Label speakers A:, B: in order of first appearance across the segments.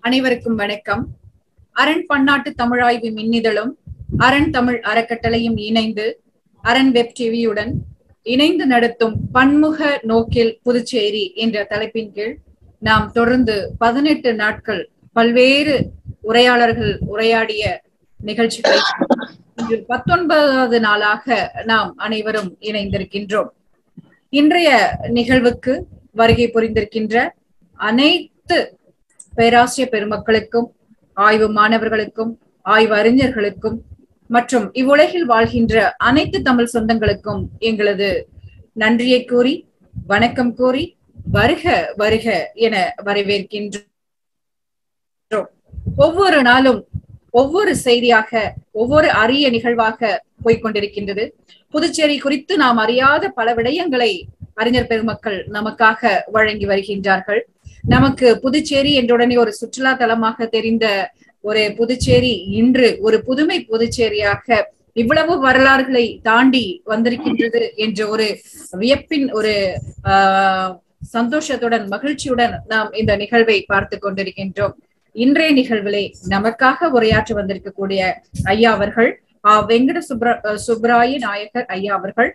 A: அனைவருக்கும் வணக்கம் அரண் பன்னாட்டு தமிழாய்வு மின்னிதழும் அரண் தமிழ் அறக்கட்டளையும் இணைந்து அரண் வெப் டிவியுடன் இணைந்து நடத்தும் பன்முக நோக்கில் புதுச்சேரி என்ற தலைப்பின் கீழ் நாம் தொடர்ந்து பதினெட்டு நாட்கள் பல்வேறு உரையாளர்கள் உரையாடிய நிகழ்ச்சிகளை இன்று பத்தொன்பதாவது நாளாக நாம் அனைவரும் இணைந்திருக்கின்றோம் இன்றைய நிகழ்வுக்கு வருகை புரிந்திருக்கின்ற அனைத்து பேராசிரியர் பெருமக்களுக்கும் ஆய்வு மாணவர்களுக்கும் ஆய்வு அறிஞர்களுக்கும் மற்றும் இவ்வுலகில் வாழ்கின்ற அனைத்து தமிழ் சொந்தங்களுக்கும் எங்களது நன்றியை கூறி வணக்கம் கூறி வருக வருக என வரவேற்கின்றோம் ஒவ்வொரு நாளும் ஒவ்வொரு செய்தியாக ஒவ்வொரு அரிய நிகழ்வாக போய்கொண்டிருக்கின்றது புதுச்சேரி குறித்து நாம் அறியாத பல விடயங்களை அறிஞர் பெருமக்கள் நமக்காக வழங்கி வருகின்றார்கள் நமக்கு புதுச்சேரி என்றுடனே ஒரு சுற்றுலா தலமாக தெரிந்த ஒரு புதுச்சேரி இன்று ஒரு புதுமை புதுச்சேரியாக இவ்வளவு வரலாறுகளை தாண்டி வந்திருக்கின்றது என்ற ஒரு வியப்பின் ஒரு ஆஹ் சந்தோஷத்துடன் மகிழ்ச்சியுடன் நாம் இந்த நிகழ்வை பார்த்து கொண்டிருக்கின்றோம் இன்றைய நிகழ்விலே நமக்காக உரையாற்ற வந்திருக்கக்கூடிய ஐயா அவர்கள் வெங்கட சுப்ர சுப்ராய நாயகர் ஐயா அவர்கள்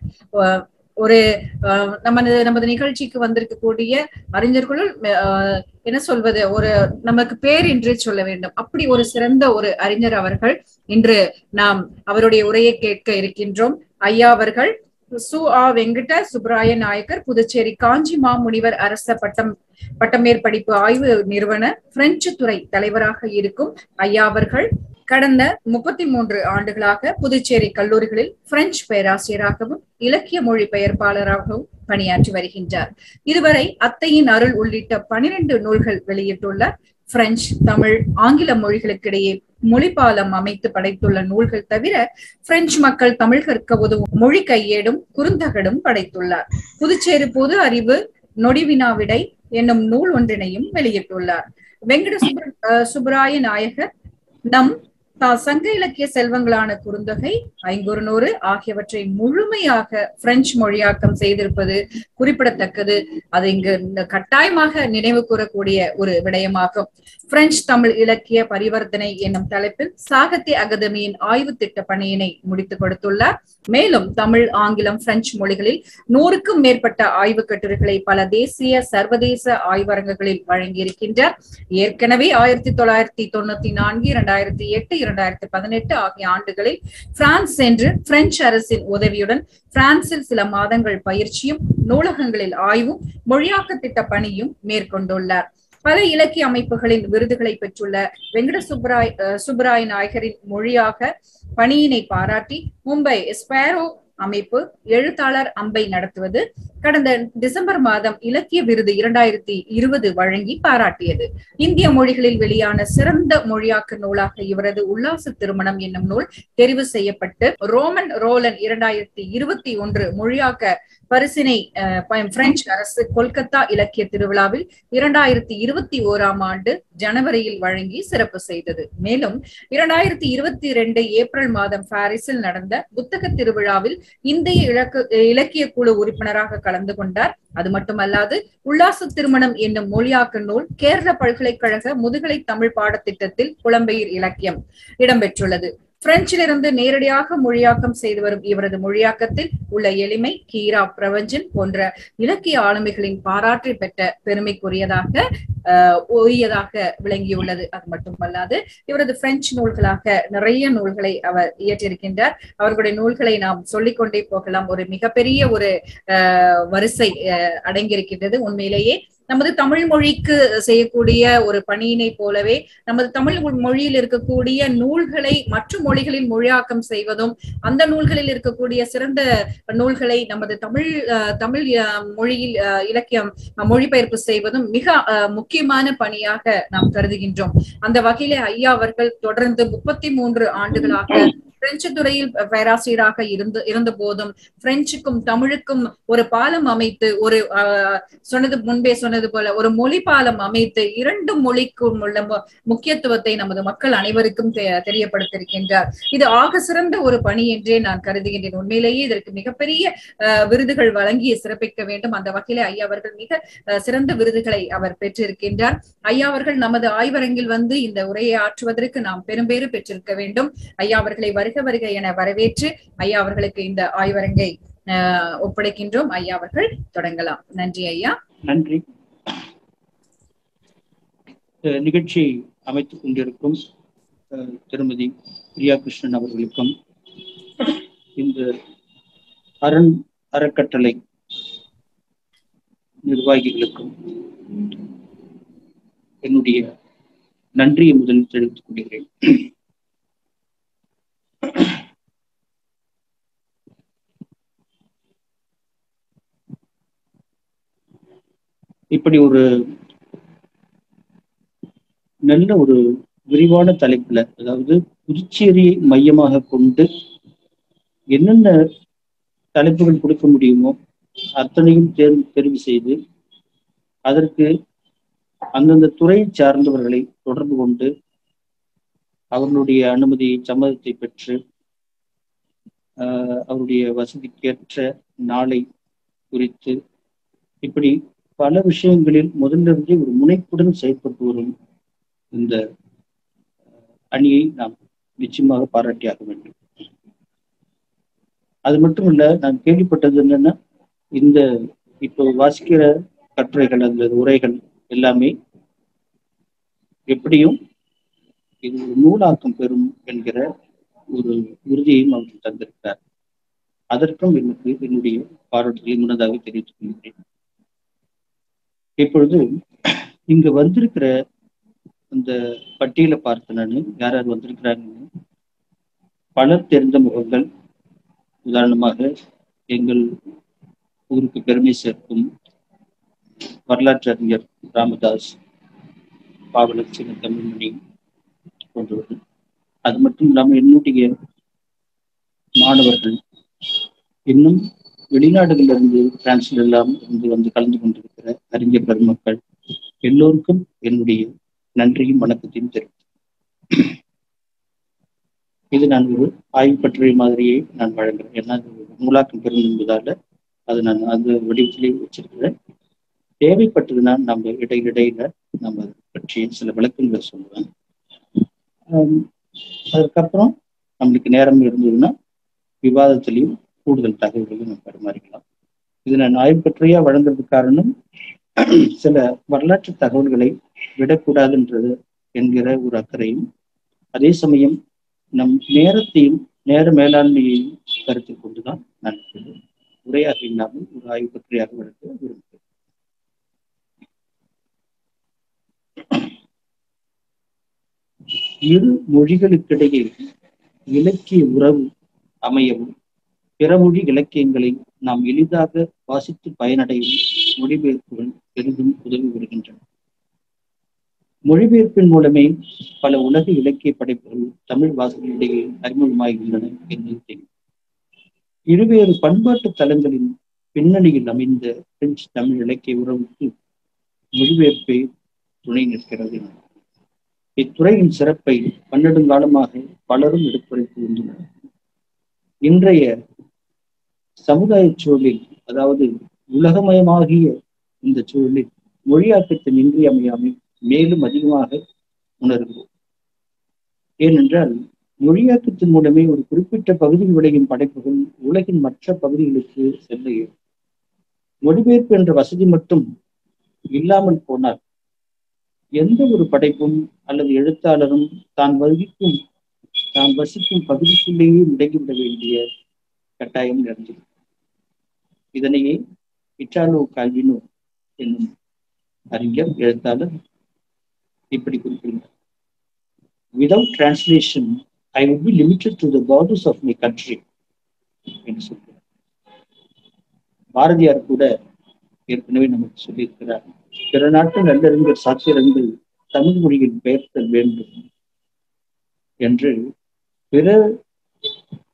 A: ஒரு நமது நமது நிகழ்ச்சிக்கு வந்திருக்கக்கூடிய அறிஞர்களுள் என்ன சொல்வது ஒரு நமக்கு பேர் என்று சொல்ல வேண்டும் அப்படி ஒரு சிறந்த ஒரு அறிஞர் அவர்கள் இன்று நாம் அவருடைய உரையை கேட்க இருக்கின்றோம் ஐயா அவர்கள் சு ஆ வெங்கட சுப்ராய நாயக்கர் புதுச்சேரி காஞ்சி மாமுனிவர் அரச பட்டம் பட்டமேற்படிப்பு ஆய்வு நிறுவன பிரெஞ்சு துறை தலைவராக இருக்கும் ஐயா அவர்கள் கடந்த முப்பத்தி மூன்று ஆண்டுகளாக புதுச்சேரி கல்லூரிகளில் பிரெஞ்சு பேராசிரியராகவும் இலக்கிய மொழி பெயர்ப்பாளராகவும் பணியாற்றி வருகின்றார் இதுவரை அத்தையின் அருள் உள்ளிட்ட பனிரெண்டு நூல்கள் வெளியிட்டுள்ளார் பிரெஞ்சு தமிழ் ஆங்கில மொழிகளுக்கிடையே மொழிபாலம் அமைத்து படைத்துள்ள நூல்கள் தவிர பிரெஞ்சு மக்கள் தமிழ் கற்க உதவும் மொழி கையேடும் குறுந்தகடும் படைத்துள்ளார் புதுச்சேரி பொது அறிவு நொடிவினாவிடை என்னும் நூல் ஒன்றினையும் வெளியிட்டுள்ளார் வெங்கட சுப்ராய நாயகர் நம் சங்க இலக்கிய செல்வங்களான குறுந்தொகை ஐங்குறுநூறு ஆகியவற்றை முழுமையாக பிரெஞ்சு மொழியாக்கம் செய்திருப்பது குறிப்பிடத்தக்கது அது இங்கு கட்டாயமாக நினைவு கூறக்கூடிய ஒரு விடயமாகும் பிரெஞ்சு தமிழ் இலக்கிய பரிவர்த்தனை என்னும் தலைப்பில் சாகித்ய அகாதமியின் ஆய்வு திட்ட பணியினை முடித்துக் கொடுத்துள்ளார் மேலும் தமிழ் ஆங்கிலம் பிரெஞ்சு மொழிகளில் நூறுக்கும் மேற்பட்ட ஆய்வு கட்டுரைகளை பல தேசிய சர்வதேச ஆய்வரங்குகளில் வழங்கியிருக்கின்றார் ஏற்கனவே ஆயிரத்தி தொள்ளாயிரத்தி தொண்ணூத்தி நான்கு இரண்டாயிரத்தி எட்டு இரண்டாயிரத்தி பதினெட்டு ஆகிய ஆண்டுகளில் பிரான்ஸ் சென்று பிரெஞ்சு அரசின் உதவியுடன் பிரான்சில் சில மாதங்கள் பயிற்சியும் நூலகங்களில் ஆய்வும் மொழியாக்க திட்ட பணியும் மேற்கொண்டுள்ளார் பல இலக்கிய அமைப்புகளின் விருதுகளை பெற்றுள்ள வெங்கட சுப்ராய் சுப்ராய் நாயகரின் மொழியாக பணியினை பாராட்டி மும்பை ஸ்பேரோ அமைப்பு எழுத்தாளர் அம்பை நடத்துவது கடந்த டிசம்பர் மாதம் இலக்கிய விருது இரண்டாயிரத்தி இருபது வழங்கி பாராட்டியது இந்திய மொழிகளில் வெளியான சிறந்த மொழியாக்க நூலாக இவரது உல்லாச திருமணம் என்னும் நூல் தெரிவு செய்யப்பட்டு ரோமன் ரோலன் இரண்டாயிரத்தி இருபத்தி ஒன்று மொழியாக்க பரிசினை பிரெஞ்சு அரசு கொல்கத்தா இலக்கிய திருவிழாவில் இரண்டாயிரத்தி இருபத்தி ஓராம் ஆண்டு ஜனவரியில் வழங்கி சிறப்பு செய்தது மேலும் இரண்டாயிரத்தி இருபத்தி இரண்டு ஏப்ரல் மாதம் பாரிஸில் நடந்த புத்தக திருவிழாவில் இந்திய இலக்கு இலக்கிய குழு உறுப்பினராக கலந்து கொண்டார் அது மட்டுமல்லாது உல்லாச திருமணம் என்னும் மொழியாக்க நூல் கேரள பல்கலைக்கழக முதுகலை தமிழ் பாடத்திட்டத்தில் புலம்பெயர் இலக்கியம் இடம்பெற்றுள்ளது பிரெஞ்சிலிருந்து நேரடியாக மொழியாக்கம் செய்து வரும் இவரது மொழியாக்கத்தில் உள்ள எளிமை கீரா பிரபஞ்சன் போன்ற இலக்கிய ஆளுமைகளின் பாராற்றி பெற்ற பெருமைக்குரியதாக அஹ் உரியதாக விளங்கியுள்ளது அது மட்டுமல்லாது இவரது பிரெஞ்சு நூல்களாக நிறைய நூல்களை அவர் இயற்றியிருக்கின்றார் அவர்களுடைய நூல்களை நாம் சொல்லிக்கொண்டே போகலாம் ஒரு மிகப்பெரிய ஒரு அஹ் வரிசை அடங்கியிருக்கின்றது உண்மையிலேயே நமது தமிழ் மொழிக்கு செய்யக்கூடிய ஒரு பணியினை போலவே நமது தமிழ் மொழியில் இருக்கக்கூடிய நூல்களை மற்ற மொழிகளில் மொழியாக்கம் செய்வதும் அந்த நூல்களில் இருக்கக்கூடிய சிறந்த நூல்களை நமது தமிழ் தமிழ் மொழியில் இலக்கியம் மொழிபெயர்ப்பு செய்வதும் மிக முக்கியமான பணியாக நாம் கருதுகின்றோம் அந்த வகையிலே ஐயா அவர்கள் தொடர்ந்து முப்பத்தி மூன்று ஆண்டுகளாக பிரெஞ்சு துறையில் பேராசிரியராக இருந்து இருந்த போதும் பிரெஞ்சுக்கும் தமிழுக்கும் ஒரு பாலம் அமைத்து ஒரு சொன்னது முன்பே சொன்னது போல ஒரு மொழி பாலம் அமைத்து இரண்டு மொழிக்கும் உள்ள முக்கியத்துவத்தை நமது மக்கள் அனைவருக்கும் தெரியப்படுத்தியிருக்கின்றார் இது ஆக சிறந்த ஒரு பணி என்றே நான் கருதுகின்றேன் உண்மையிலேயே இதற்கு மிகப்பெரிய விருதுகள் வழங்கி சிறப்பிக்க வேண்டும் அந்த வகையில ஐயா அவர்கள் மிக சிறந்த விருதுகளை அவர் பெற்றிருக்கின்றார் ஐயா அவர்கள் நமது ஆய்வரங்கில் வந்து இந்த உரையை ஆற்றுவதற்கு நாம் பெரும்பேறு பெற்றிருக்க வேண்டும் ஐயா அவர்களை வருக வருக என வரவேற்று ஐயா அவர்களுக்கு இந்த ஆய்வரங்கை ஒப்படைக்கின்றோம் ஐயா அவர்கள் தொடங்கலாம் நன்றி ஐயா
B: நன்றி நிகழ்ச்சியை அமைத்துக் கொண்டிருக்கும் திருமதி பிரியா கிருஷ்ணன் அவர்களுக்கும் இந்த அரண் அறக்கட்டளை நிர்வாகிகளுக்கும் என்னுடைய நன்றியை முதலில் தெரிவித்துக் கொள்கிறேன் இப்படி ஒரு நல்ல ஒரு விரிவான தலைப்புல அதாவது புதுச்சேரியை மையமாக கொண்டு என்னென்ன தலைப்புகள் கொடுக்க முடியுமோ அத்தனையும் தேர்வு தெரிவு செய்து அதற்கு அந்தந்த துறையை சார்ந்தவர்களை தொடர்பு கொண்டு அவர்களுடைய அனுமதி சம்மதத்தை பெற்று அவருடைய வசதிக்கேற்ற நாளை குறித்து இப்படி பல விஷயங்களில் முதலிருந்தே ஒரு முனைப்புடன் செயல்பட்டு வரும் இந்த அணியை நாம் நிச்சயமாக பாராட்டியாக வேண்டும் அது மட்டும் இல்ல நான் கேள்விப்பட்டது என்னன்னா இந்த இப்போ வாசிக்கிற கட்டுரைகள் அந்த உரைகள் எல்லாமே எப்படியும் இது ஒரு நூலாக்கம் பெறும் என்கிற ஒரு உறுதியையும் அவர்கள் தந்திருக்கிறார் அதற்கும் எனக்கு என்னுடைய பாராட்டுகளை முன்னதாக தெரிவித்துக் கொள்கிறேன் இப்பொழுது இங்க வந்திருக்கிற அந்த பட்டியலை பார்த்து நான் யார் யார் வந்திருக்கிறாங்கன்னு பலர் தெரிந்த முகங்கள் உதாரணமாக எங்கள் ஊருக்கு பெருமை சேர்க்கும் வரலாற்று அறிஞர் ராமதாஸ் பாவலர் சின்ன தமிழ்மணி போன்றவர்கள் அது மட்டும் இல்லாமல் என்னுடைய மாணவர்கள் இன்னும் வெளிநாடுகளிலிருந்து பிரான்சில் எல்லாம் இருந்து வந்து கலந்து கொண்டிருக்கிற அறிஞர் பெருமக்கள் எல்லோருக்கும் என்னுடைய நன்றியும் வணக்கத்தையும் தெரிவித்தேன் இது நான் ஒரு ஆய்வு பற்றிய மாதிரியே நான் வழங்குறேன் ஏன்னா நூலாக்கம் பெறும் என்பதால அது நான் அந்த வடிவத்திலே வச்சிருக்கிறேன் தேவைப்பட்டதுன்னா நம்ம இடையிடையில நம்ம பற்றிய சில விளக்கங்களை சொல்லுவேன் அதுக்கப்புறம் நம்மளுக்கு நேரம் இருந்ததுன்னா விவாதத்திலையும் கூடுதல் தகவல்களை நம்ம பரிமாறிக்கலாம் இது நான் ஆய்வு பற்றியா வழங்குறதுக்கு காரணம் சில வரலாற்று தகவல்களை விடக்கூடாதுன்றது என்கிற ஒரு அக்கறையும் அதே சமயம் நம் நேரத்தையும் நேர மேலாண்மையையும் கருத்தில் கொண்டுதான் நான் உரையாக இல்லாமல் ஒரு ஆய்வு பற்றியாக வழங்க விரும்புகிறேன் இரு மொழிகளுக்கிடையே இலக்கிய உறவு அமையவும் பிறமொழி இலக்கியங்களை நாம் எளிதாக வாசித்து பயனடையும் மொழிபெயர்ப்புகள் பெரிதும் உதவி வருகின்றன மொழிபெயர்ப்பின் மூலமே பல உலக இலக்கிய படைப்புகள் தமிழ் வாசகர்களிடையே அறிமுகமாகின்றன என்று தெரியும் இருவேறு பண்பாட்டு தலங்களின் பின்னணியில் அமைந்த பிரெஞ்சு தமிழ் இலக்கிய உறவுக்கு மொழிபெயர்ப்பே துணை நிற்கிறது இத்துறையின் சிறப்பை பன்னெடுங்காலமாக பலரும் எடுத்துரைத்து வந்துள்ளனர் இன்றைய சமுதாய சூழலில் அதாவது உலகமயமாகிய இந்த சூழலில் மொழியாக்கத்தின் இன்றியமையாமை மேலும் அதிகமாக உணர்கிறோம் ஏனென்றால் மொழியாக்கத்தின் மூலமே ஒரு குறிப்பிட்ட பகுதியில் விளையும் படைப்புகள் உலகின் மற்ற பகுதிகளுக்கு செல்ல இயலும் மொழிபெயர்ப்பு என்ற வசதி மட்டும் இல்லாமல் போனால் எந்த ஒரு படைப்பும் அல்லது எழுத்தாளரும் தான் வகிக்கும் தான் வசிக்கும் பகுதிக்குள்ளேயே முடங்கிவிட வேண்டிய கட்டாயம் நிறைந்தது இதனையே இட்டாலோ கால்வினோ என்னும் அறிஞர் எழுத்தாளர் இப்படி குறிப்பிடுகிறார் without translation I would be limited to the borders of my country என்று சொல்கிறார் பாரதியார் கூட ஏற்கனவே நமக்கு சொல்லியிருக்கிறார் பிற நாட்டு நல்லறிஞர் சாத்திரங்கள் தமிழ் மொழியில் பெயர்த்தல் வேண்டும் என்று பிற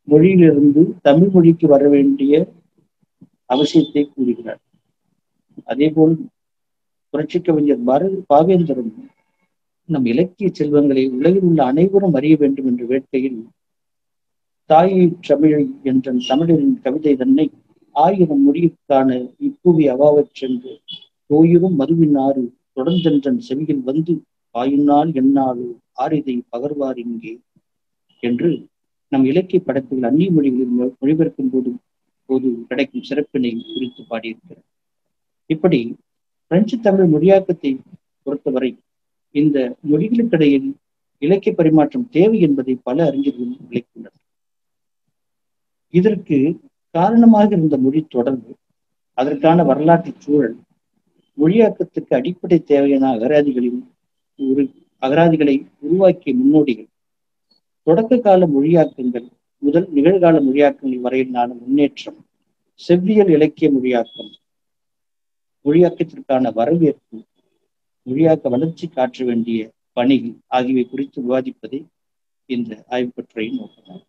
B: மொழியிலிருந்து தமிழ் மொழிக்கு வர வேண்டிய அவசியத்தை கூறுகிறார் அதேபோல் புரட்சி கவிஞர் பாரதி பாவேந்தரும் நம் இலக்கிய செல்வங்களை உலகில் உள்ள அனைவரும் அறிய வேண்டும் என்ற வேட்கையில் தாயை தமிழை என்ற தமிழரின் கவிதை தன்னை ஆயிரம் மொழிக்கான இப்புவி அவாவச் சென்று கோயிலும் மதுவின் ஆறு தொடர்ந்தென்றன் செவியில் வந்து ஆயுநாள் எண்ணாலோ ஆரிதை பகர்வார் இங்கே என்று நம் இலக்கிய படைப்புகள் அந்நிய மொழிகளில் மொழிபெயர்க்கும் போது போது கிடைக்கும் சிறப்பினை குறித்து பாடியிருக்கிறார் இப்படி பிரெஞ்சு தமிழ் மொழியாக்கத்தை பொறுத்தவரை இந்த மொழிகளுக்கிடையில் இலக்கிய பரிமாற்றம் தேவை என்பதை பல அறிஞர்களும் விளக்கியுள்ளனர் இதற்கு காரணமாக இருந்த மொழி தொடர்பு அதற்கான வரலாற்று சூழல் மொழியாக்கத்துக்கு அடிப்படை தேவையான அகராதிகளின் ஒரு அகராதிகளை உருவாக்கிய முன்னோடிகள் தொடக்க கால மொழியாக்கங்கள் முதல் நிகழ்கால மொழியாக்கங்கள் வரையிலான முன்னேற்றம் செவ்வியல் இலக்கிய மொழியாக்கம் மொழியாக்கத்திற்கான வரவேற்பு மொழியாக்க வளர்ச்சி காற்ற வேண்டிய பணிகள் ஆகியவை குறித்து விவாதிப்பதே இந்த ஆய்வுக்கட்டுரையின் நோக்கமாகும்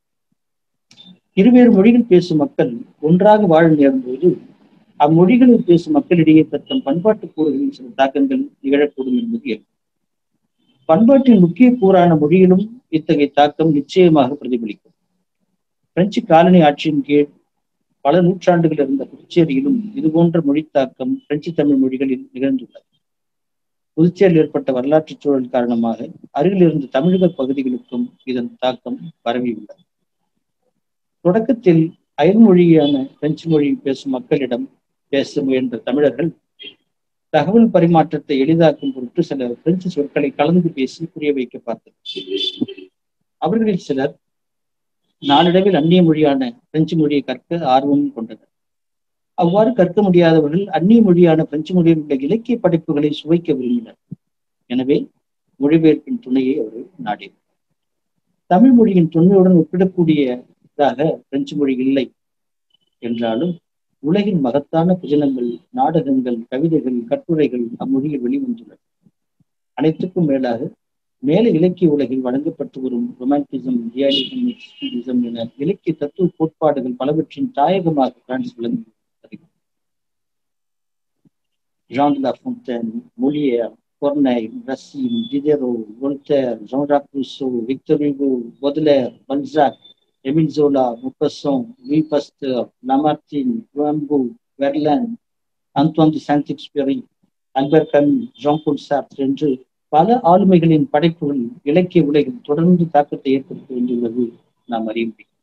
B: இருவேறு மொழிகள் பேசும் மக்கள் ஒன்றாக வாழ நேரும்போது அம்மொழிகளில் பேசும் மக்களிடையே தத்தம் பண்பாட்டு கூறுகளின் சில தாக்கங்கள் நிகழக்கூடும் என்பது இயல்பு பண்பாட்டின் முக்கிய கூறான மொழியிலும் இத்தகைய தாக்கம் நிச்சயமாக பிரதிபலிக்கும் பிரெஞ்சு காலனி ஆட்சியின் கீழ் பல நூற்றாண்டுகள் இருந்த புதுச்சேரியிலும் இதுபோன்ற மொழி தாக்கம் பிரெஞ்சு தமிழ் மொழிகளில் நிகழ்ந்துள்ளது புதுச்சேரியில் ஏற்பட்ட வரலாற்று சூழல் காரணமாக அருகில் இருந்த தமிழக பகுதிகளுக்கும் இதன் தாக்கம் பரவியுள்ளது தொடக்கத்தில் அயல்மொழியான பிரெஞ்சு மொழி பேசும் மக்களிடம் பேச முயன்ற தமிழர்கள் தகவல் பரிமாற்றத்தை எளிதாக்கும் பொருட்டு சில பிரெஞ்சு சொற்களை கலந்து பேசி புரிய வைக்க பார்த்தனர் அவர்களில் சிலர் நாளடைவில் அந்நிய மொழியான பிரெஞ்சு மொழியை கற்க ஆர்வம் கொண்டனர் அவ்வாறு கற்க முடியாதவர்கள் அந்நிய மொழியான பிரெஞ்சு மொழியில் உள்ள இலக்கிய படைப்புகளை சுவைக்க விரும்பினர் எனவே மொழிபெயர்ப்பின் துணையை அவர்கள் நாடினர் தமிழ் மொழியின் தொன்மையுடன் ஒப்பிடக்கூடியதாக பிரெஞ்சு மொழி இல்லை என்றாலும் உலகின் மகத்தான புஜனங்கள் நாடகங்கள் கவிதைகள் கட்டுரைகள் அம்மொழியில் வெளிவந்துள்ளன அனைத்துக்கும் மேலாக மேல இலக்கிய உலகில் வழங்கப்பட்டு வரும் ரொமான்டிசம் ரியாலிசம் எக்ஸ்பிரிசம் என இலக்கிய தத்துவ கோட்பாடுகள் பலவற்றின் தாயகமாக பிரான்ஸ் விளங்கி Jean de La Fontaine, Molière, Corneille, Racine, Diderot, Voltaire, Jean-Jacques Rousseau, Victor Hugo, Baudelaire, Balzac, Émile Zola, Maupassant, Louis Pasteur, Lamartine, Rimbaud, Verlaine, Antoine de Saint-Exupéry, Albert Camus Jean Sartre என்று பல ஆளுமைகளின் படைப்புகள் இலக்கிய உலகில் தொடர்ந்து தாக்கத்தை ஏற்படுத்தி வந்துள்ளது நாம் அறிய முடியும்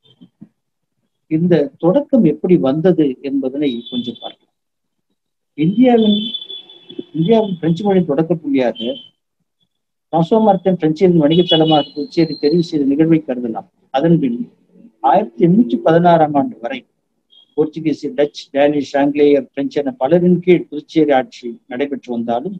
B: இந்த தொடக்கம் எப்படி வந்தது என்பதனை கொஞ்சம் பார்க்கலாம் இந்தியாவின் இந்தியாவின் பிரெஞ்சு மொழி தொடக்க புள்ளியாக ராசோ மார்த்தன் பிரெஞ்சின் வணிக தளமாக புதுச்சேரி தெரிவு செய்த நிகழ்வை கருதலாம் அதன் பின் ஆயிரத்தி எண்ணூற்றி பதினாறாம் ஆண்டு வரை போர்ச்சுகீஸ் டச் டேனிஷ் ஆங்கிலேயர் பிரெஞ்சு என பலரின் கீழ் புதுச்சேரி ஆட்சி நடைபெற்று வந்தாலும்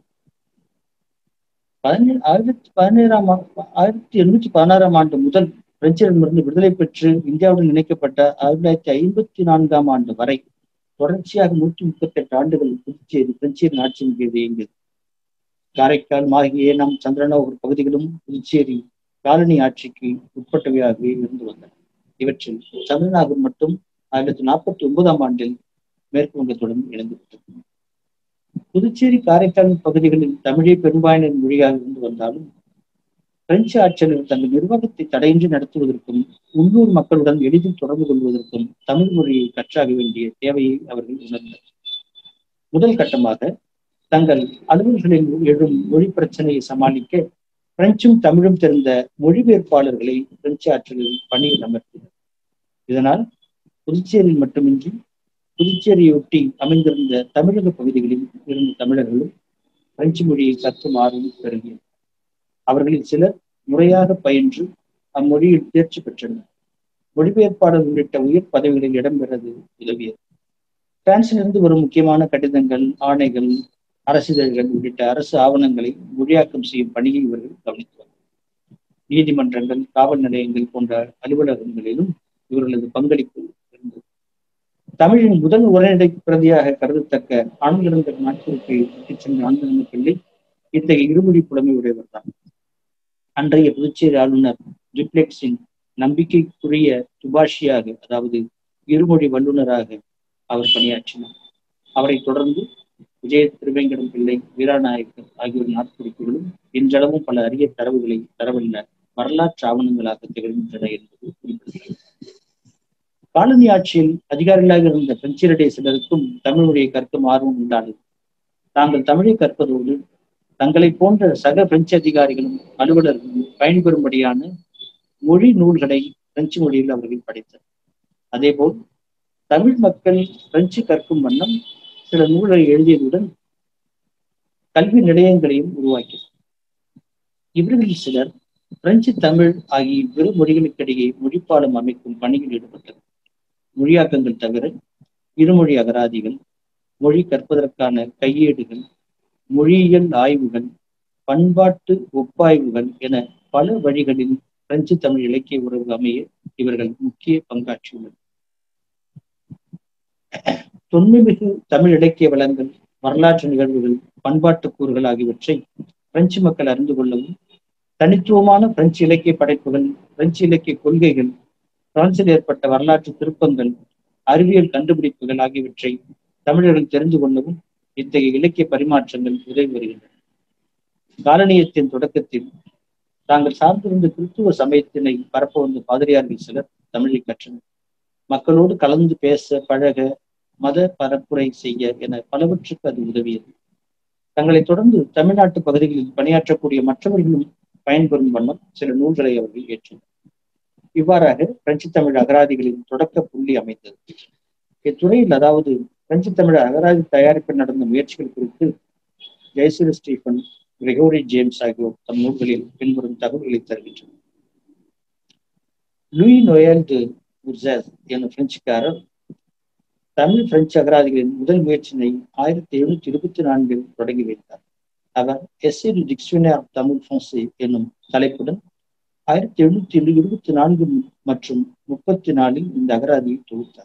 B: பதினேழு ஆயிரத்தி பதினேழாம் ஆயிரத்தி எண்ணூற்றி பதினாறாம் ஆண்டு முதல் பிரெஞ்சிடமிருந்து விடுதலை பெற்று இந்தியாவுடன் இணைக்கப்பட்ட ஆயிரத்தி தொள்ளாயிரத்தி ஐம்பத்தி நான்காம் ஆண்டு வரை தொடர்ச்சியாக நூற்றி முப்பத்தி எட்டு ஆண்டுகள் புதுச்சேரி பிரெஞ்சியரின் ஆட்சியின் கீழ் இயங்கியது காரைக்கால் மாகி ஏனம் சந்திரனோகர் பகுதிகளும் புதுச்சேரி காலனி ஆட்சிக்கு உட்பட்டவையாகவே இருந்து வந்தன இவற்றில் சந்திரநாகர் மட்டும் ஆயிரத்தி நாற்பத்தி ஒன்பதாம் ஆண்டில் மேற்கு வங்கத்துடன் இணைந்து விட்டது புதுச்சேரி காரைக்கால் பகுதிகளில் தமிழே பெரும்பான்மையின் மொழியாக இருந்து வந்தாலும் பிரெஞ்சு ஆட்சியாளர்கள் தங்கள் நிர்வாகத்தை தடையின்றி நடத்துவதற்கும் உள்ளூர் மக்களுடன் எளிதில் தொடர்பு கொள்வதற்கும் தமிழ் மொழியை கற்றாக வேண்டிய தேவையை அவர்கள் உணர்ந்தனர் முதல் கட்டமாக தங்கள் அலுவல்களில் எழும் மொழி பிரச்சனையை சமாளிக்க பிரெஞ்சும் தமிழும் தெரிந்த மொழிபெயர்ப்பாளர்களை பிரெஞ்சு ஆட்சியர்கள் பணியில் அமர்த்தினர் இதனால் புதுச்சேரியில் மட்டுமின்றி புதுச்சேரியொட்டி அமைந்திருந்த தமிழக பகுதிகளில் இருந்த தமிழர்களும் பிரெஞ்சு மொழியை கற்கும் ஆர்வம் பெருகியது அவர்களில் சிலர் முறையாக பயின்று அம்மொழியில் தேர்ச்சி பெற்றனர் மொழிபெயர்ப்பாளர் உள்ளிட்ட உயர் பதவிகளில் இடம்பெறது உதவியது பிரான்சிலிருந்து வரும் முக்கியமான கடிதங்கள் ஆணைகள் அரசிதழ்கள் உள்ளிட்ட அரசு ஆவணங்களை மொழியாக்கம் செய்யும் பணியை இவர்கள் கவனித்து வந்தனர் நீதிமன்றங்கள் காவல் நிலையங்கள் போன்ற அலுவலகங்களிலும் இவர்களது பங்களிப்பு இருந்தது தமிழின் முதல் உரைநடை பிரதியாக கருதத்தக்க ஆங்கிலிருந்த நாட்டிற்கு சென்ற ஆங்கில பிள்ளை இத்தகைய இருமொழி புலமை உடையவர் தான் அன்றைய புதுச்சேரி ஆளுநர் ரிப்ளெக்ஸின் நம்பிக்கைக்குரிய துபாஷியாக அதாவது இருமொழி வல்லுநராக அவர் பணியாற்றினார் அவரை தொடர்ந்து விஜய திருவேங்கடம் பிள்ளை வீராநாயக்கர் ஆகியோரின் நாட்குறிப்புகளும் இன்றளவும் பல அரிய தரவுகளை தரவல்ல வரலாற்று ஆவணங்களாக திகழ்கின்றன என்பது குறிப்பிடுகிறது காலனி ஆட்சியில் அதிகாரிகளாக இருந்த பிரெஞ்சியருடைய சிலருக்கும் தமிழ் மொழியை கற்கும் ஆர்வம் உண்டானது தாங்கள் தமிழை கற்பதோடு தங்களை போன்ற சக பிரெஞ்சு அதிகாரிகளும் அலுவலர்களும் பயன்பெறும்படியான மொழி நூல்களை பிரெஞ்சு மொழியில் அவர்கள் படைத்தனர் அதேபோல் தமிழ் மக்கள் பிரெஞ்சு கற்கும் வண்ணம் சில நூல்களை எழுதியதுடன் கல்வி நிலையங்களையும் உருவாக்கினர் இவர்களில் சிலர் பிரெஞ்சு தமிழ் ஆகிய இவ்விரு மொழிகளுக்கிடையே மொழிப்பாலம் அமைக்கும் பணியில் ஈடுபட்டனர் மொழியாக்கங்கள் தவிர இருமொழி அகராதிகள் மொழி கற்பதற்கான கையேடுகள் மொழியியல் ஆய்வுகள் பண்பாட்டு ஒப்பாய்வுகள் என பல வழிகளில் பிரெஞ்சு தமிழ் இலக்கிய உறவு அமைய இவர்கள் முக்கிய பங்காற்றியுள்ளனர் தொன்மைமிகு தமிழ் இலக்கிய வளங்கள் வரலாற்று நிகழ்வுகள் பண்பாட்டு கூறுகள் ஆகியவற்றை பிரெஞ்சு மக்கள் அறிந்து கொள்ளவும் தனித்துவமான பிரெஞ்சு இலக்கிய படைப்புகள் பிரெஞ்சு இலக்கிய கொள்கைகள் பிரான்சில் ஏற்பட்ட வரலாற்று திருப்பங்கள் அறிவியல் கண்டுபிடிப்புகள் ஆகியவற்றை தமிழர்கள் தெரிந்து கொள்ளவும் இத்தகைய இலக்கிய பரிமாற்றங்கள் உதவி வருகின்றன காலனியத்தின் தொடக்கத்தில் தாங்கள் சார்ந்திருந்த கிறிஸ்துவ சமயத்தினை பரப்ப வந்த பாதிரியார்கள் சிலர் தமிழை கற்றனர் மக்களோடு கலந்து பேச பழக மத பரப்புரை செய்ய என பலவற்றுக்கு அது உதவியது தங்களை தொடர்ந்து தமிழ்நாட்டு பகுதிகளில் பணியாற்றக்கூடிய மற்றவர்களும் பயன்பெறும் வண்ணம் சில நூல்களை அவர்கள் ஏற்றினர் இவ்வாறாக பிரெஞ்சு தமிழ் அகராதிகளின் தொடக்க புள்ளி அமைந்தது இத்துறையில் அதாவது பிரெஞ்சு தமிழ் அகராதி தயாரிப்பில் நடந்த முயற்சிகள் குறித்து ஜெயசில ஸ்டீஃபன் கிரெகோரி ஜேம்ஸ் ஆகியோர் தம் நூல்களில் பின்வரும் தகவல்களை தருகின்றனர் லூயி நோயல் டு உர்சஸ் எனும் பிரெஞ்சுக்காரர் தமிழ் பிரெஞ்சு அகராதிகளின் முதல் முயற்சியினை ஆயிரத்தி எழுநூத்தி இருபத்தி நான்கில் தொடங்கி வைத்தார் அவர் எஸ்ஏ டிக்ஷனரி தமிழ் பிரான்சி என்னும் தலைப்புடன் ஆயிரத்தி எழுநூத்தி இருபத்தி நான்கு மற்றும் முப்பத்தி நாலில் இந்த அகராதியை தொகுத்தார்